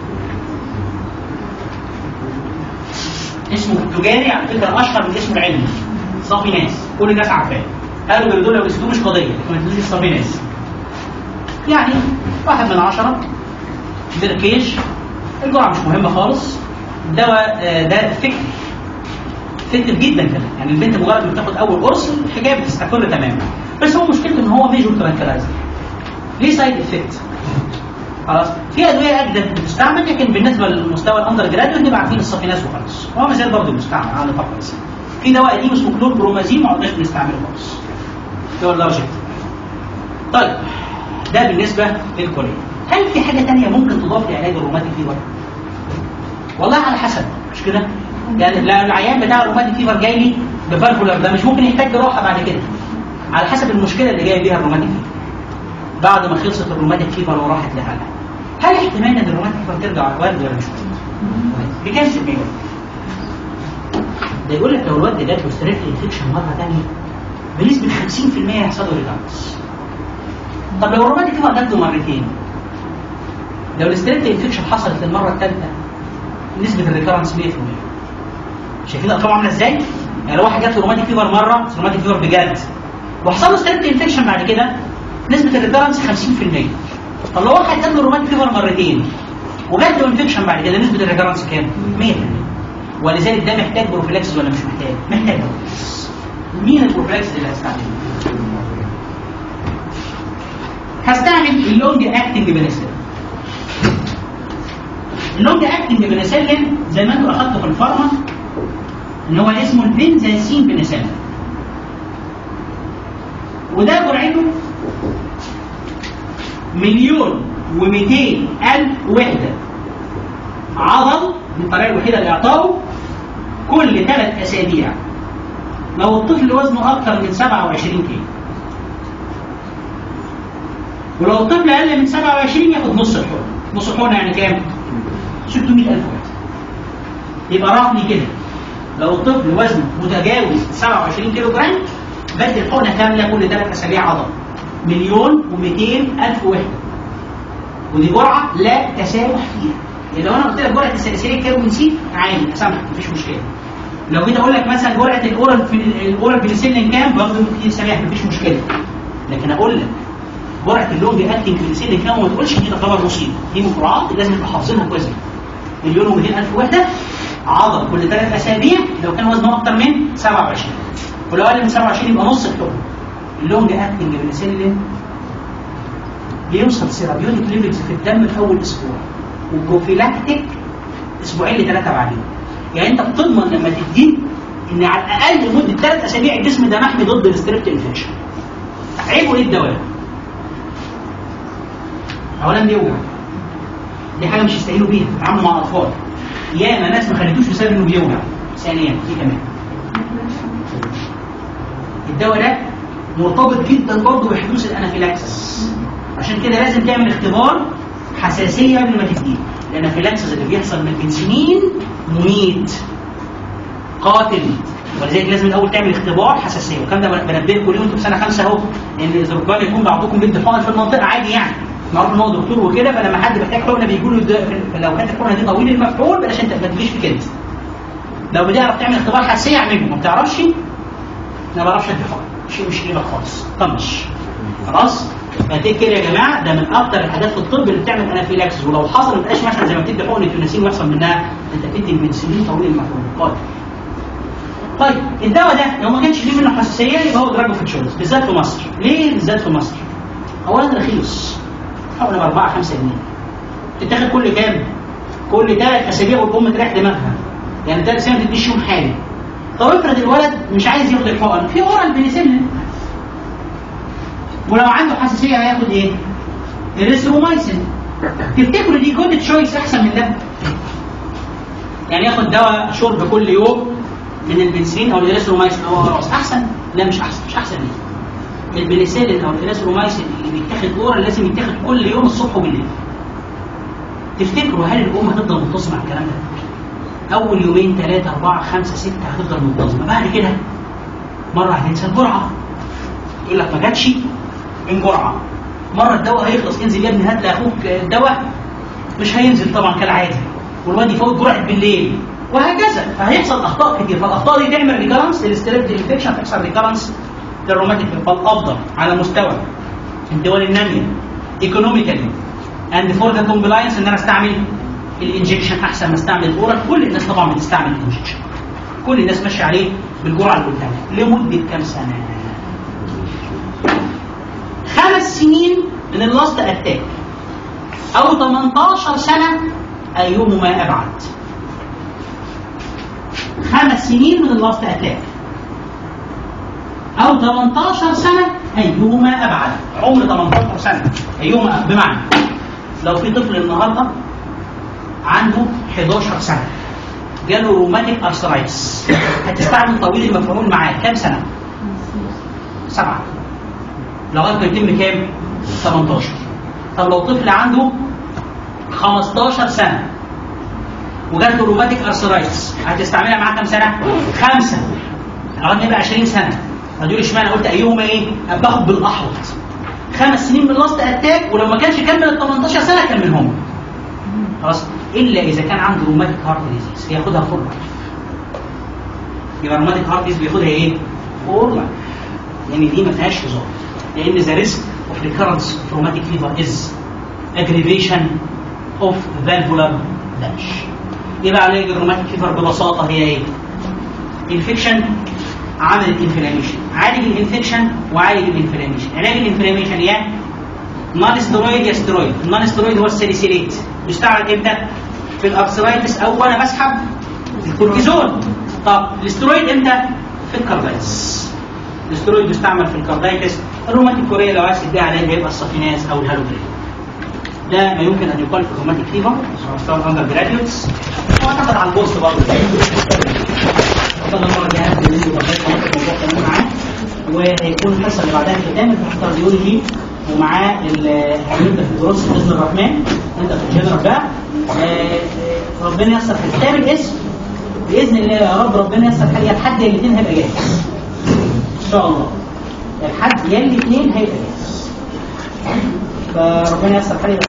اسمه تجاري على فكره اشهر من اسمه العلمي صافيناس كل الناس عارفاه هالوبريدون لو نسيتوه مش قضيه ما تنسوش صافيناس يعني واحد من عشرة بركيش الجرعه مش مهمه خالص الدواء آه، ده افكتيف افكتيف جدا كمان يعني البنت مجرد ما بتاخد اول قرص الحكايه بتستقر تماما بس هو مشكلته ان هو ميجور ترانكلايزر ليه سايد افكت خلاص في ادويه اجدد بتستعمل لكن بالنسبه للمستوى الاندر جرادويت نبقى عارفين الصافيناز وخلاص هو ما زال برضه بيستعمل على نطاق واسع في دواء قديم اسمه كلور برومازين ما عدناش بنستعمله خالص دواء لارجت طيب ده بالنسبه للكوريا هل في حاجه ثانيه ممكن تضاف لعلاج الروماتيك فيبر؟ والله على حسب مش كده؟ يعني لا العيان بتاع الروماتيك فيبر جاي لي بفالفولار ده مش ممكن يحتاج جراحه بعد كده على حسب المشكله اللي جاي بيها الروماتيك فيبر بعد ما خلصت الروماتيك فيبر وراحت لحالها هل احتمال ان الروماتيك فيبر ترجع وارد ولا مش وارد؟ بكام في المية؟ ده يقول لك لو الواد جات له ستريت انفكشن مره ثانيه بنسبه 50% يحصل له ريكارنس طب لو الروماتيك فيبر جات له مرتين لو الستريت انفكشن حصلت للمره الثالثه نسبه الريكارنس 100% شايفين الارقام عامله ازاي؟ يعني لو واحد جات له روماتيك فيبر مره روماتيك فيبر بجد وحصل له ستريت انفكشن بعد كده نسبه الريكارنس 50% طب لو واحد جات له روماتيك فيبر مرتين وجات له انفكشن بعد كده نسبه الريكارنس كام؟ 100% ولذلك ده محتاج بروفيلاكسس ولا مش محتاج؟ محتاج بروفيلاكسس مين البروفيلاكسس اللي هستعمله؟ هستعمل اللونج اكتنج بنسلين اللونج اكتنج بنسلين زي ما انتوا اخدتوا في الفارما ان هو اسمه البنزاسين بنسلين وده جرعته مليون و200 الف وحده عضل دي الطريقه الوحيده لاعطائه كل ثلاث اسابيع لو الطفل وزنه اكثر من 27 كيلو ولو الطفل اقل من 27 ياخد نص الحقنه نص الحقنه يعني كام 600000 وحده يبقى رقمي كده لو الطفل وزنه متجاوز 27 كيلو جرام بدي الحقنه كامله كل ثلاث اسابيع عضل مليون و200 الف وحده ودي جرعه لا تسامح فيها يعني لو انا قلت لك جرعه السلسليه كام ونسيت عادي اسامحك مفيش مشكله لو جيت اقول لك مثلا جرعه الاورال في الاورال بنسلين كام برضه ممكن تسامح مفيش مشكله لكن اقول لك جرعه اللونج اكتنج بنسلين كام وما تقولش دي تعتبر مصيبه دي مجرعات لازم تبقى حافظينها كويس جدا. مليون و200 الف وحده عضل كل ثلاث اسابيع لو كان وزنه اكتر من 27 ولو اقل من 27 يبقى نص الحقن اللونج اكتنج بنسلين بيوصل سيرابيونيك ليفلز في الدم في اول اسبوع وبروفيلاكتيك اسبوعين لثلاثه بعدين يعني انت بتضمن لما تديه ان على الاقل مده ثلاث اسابيع الجسم ده محمي ضد الستريبت انفكشن عيبه ايه الدواء؟ اولا بيوجع دي حاجه مش يستهينوا بيها بيتعاملوا مع اطفال ياما ناس ما خليتوش بسبب انه بيوجع ثانيا دي كمان الدواء ده مرتبط جدا برضه بحدوث الانافيلاكسس عشان كده لازم تعمل اختبار حساسيه قبل ما تديه الانافيلاكسس اللي بيحصل من البنسلين مميت قاتل ولذلك لازم الاول تعمل اختبار حساسيه والكلام ده بنبهكم ليه وانتم في سنه خمسه اهو لان اذا ربما يكون بعضكم بنت حقن في المنطقه عادي يعني معروف ان هو دكتور وكده فلما حد محتاج حقنه بيقول له ده- لو كانت الحقنه دي طويل المفعول بلاش انت ما تجيش في كده لو بتعرف تعمل اختبار حساسيه اعمله ما بتعرفش ما بعرفش ادي حقن شيء مش ايدك خالص طنش خلاص فتفتكر يا جماعه ده من اكتر الحاجات في الطب اللي بتعمل انافيلاكسس ولو حصل ما تبقاش مثلا زي ما بتدي حقنه اليونسين ويحصل منها انت بتدي البنسلين طويل المفعول طيب الدواء ده لو ما كانش فيه منه حساسيه يبقى هو دراج اوف تشويس بالذات في مصر ليه بالذات في مصر؟ اولا رخيص حوالي ب 4 5 جنيه تتاخد كل كام؟ كل ثلاث اسابيع والام تريح دماغها يعني ثلاث اسابيع ما تديش يوم حاجه طب افرض الولد مش عايز ياخد الحقن في اورال بنسلين ولو عنده حساسيه هياخد ايه؟ الريثرومايسين تفتكروا دي جود تشويس احسن من ده يعني ياخد دواء شرب كل يوم من البنسلين او الاريثرومايسين او الراس احسن لا مش احسن مش احسن ليه البنسلين او الاريثرومايسين اللي بيتاخد اورال لازم يتاخد كل يوم الصبح وبالليل تفتكروا هل الام هتفضل منتظمه على الكلام ده اول يومين ثلاثه اربعه خمسه سته هتفضل منتظمه بعد كده مره هتنسى الجرعه يقول لك ما جاتش من جرعه مره الدواء هيخلص انزل يا ابني هات لاخوك الدواء مش هينزل طبعا كالعاده والواد يفوت جرعه بالليل وهكذا فهيحصل اخطاء كتير فالاخطاء دي تعمل ريكارنس للستريبت انفكشن تحصل ريكارنس للروماتيك فالافضل على مستوى الدول الناميه ايكونوميكالي اند فور ذا كومبلاينس ان انا استعمل الانجكشن احسن ما استعمل الاورال كل الناس طبعا بتستعمل الانجكشن كل الناس ماشيه عليه بالجرعه اللي قدامها لمده كام سنه خمس سنين من اللاست اتاك او 18 سنه ايهما ابعد خمس سنين من اللاست اتاك او 18 سنه ايهما ابعد عمر 18 سنه ايهما بمعنى لو في طفل النهارده عنده 11 سنه جاله روماتيك ارثرايتس هتستعمل طويل المفعول معاه كام سنه؟ سبعه لغايه ما يتم كام؟ 18 طب لو طفل عنده 15 سنه وجات له روماتيك ارثرايتس هتستعملها معاه كام سنه؟ خمسه لغايه ما يبقى 20 سنه هتقول اشمعنى قلت ايهما ايه؟ باخد بالاحوط خمس سنين من لاست اتاك ولو ما كانش كمل ال 18 سنه كملهم خلاص الا اذا كان عنده روماتيك هارت ديزيز ياخدها فور لايف يبقى روماتيك هارت ديزيز بياخدها ايه؟ فور لايف لان دي ما فيهاش هزار لان ذا ريسك اوف ريكرنس اوف روماتيك فيفر از aggravation of valvular damage يبقى علاج الروماتيك فيفر ببساطه هي ايه؟ انفكشن عملت انفلاميشن عالج الانفكشن وعالج الانفلاميشن علاج الانفلاميشن يا نون ستيرويد يا ستيرويد النون ستيرويد هو الساليسيليت يستعمل امتى؟ في الارثرايتس او وانا بسحب الكورتيزون طب الاسترويد امتى؟ في الكاردايتس الاسترويد يستعمل في الكاردايتس الروماتيك كوريا لو عايز تديها علاج هيبقى الصافيناز او الهالوبرين ده ما يمكن ان يقال في الروماتيك فيفر سواء اندر جراديوتس واعتقد على البوست برضه اتفضل المره الجايه هنزل منه بقيت الموضوع كمان معاه وهيكون الحصه اللي بعدها الختام في الكارديولوجي ومعاه هنبدا في دروس باذن الرحمن نبدا في الجنرال بقى آه، ربنا ييسر حاجه كتاب الاسم باذن الله يا رب ربنا ييسر حاجه لحد الاثنين هيبقى جاهز ان شاء الله لحد يا الاثنين هيبقى جاهز فربنا ييسر حاجه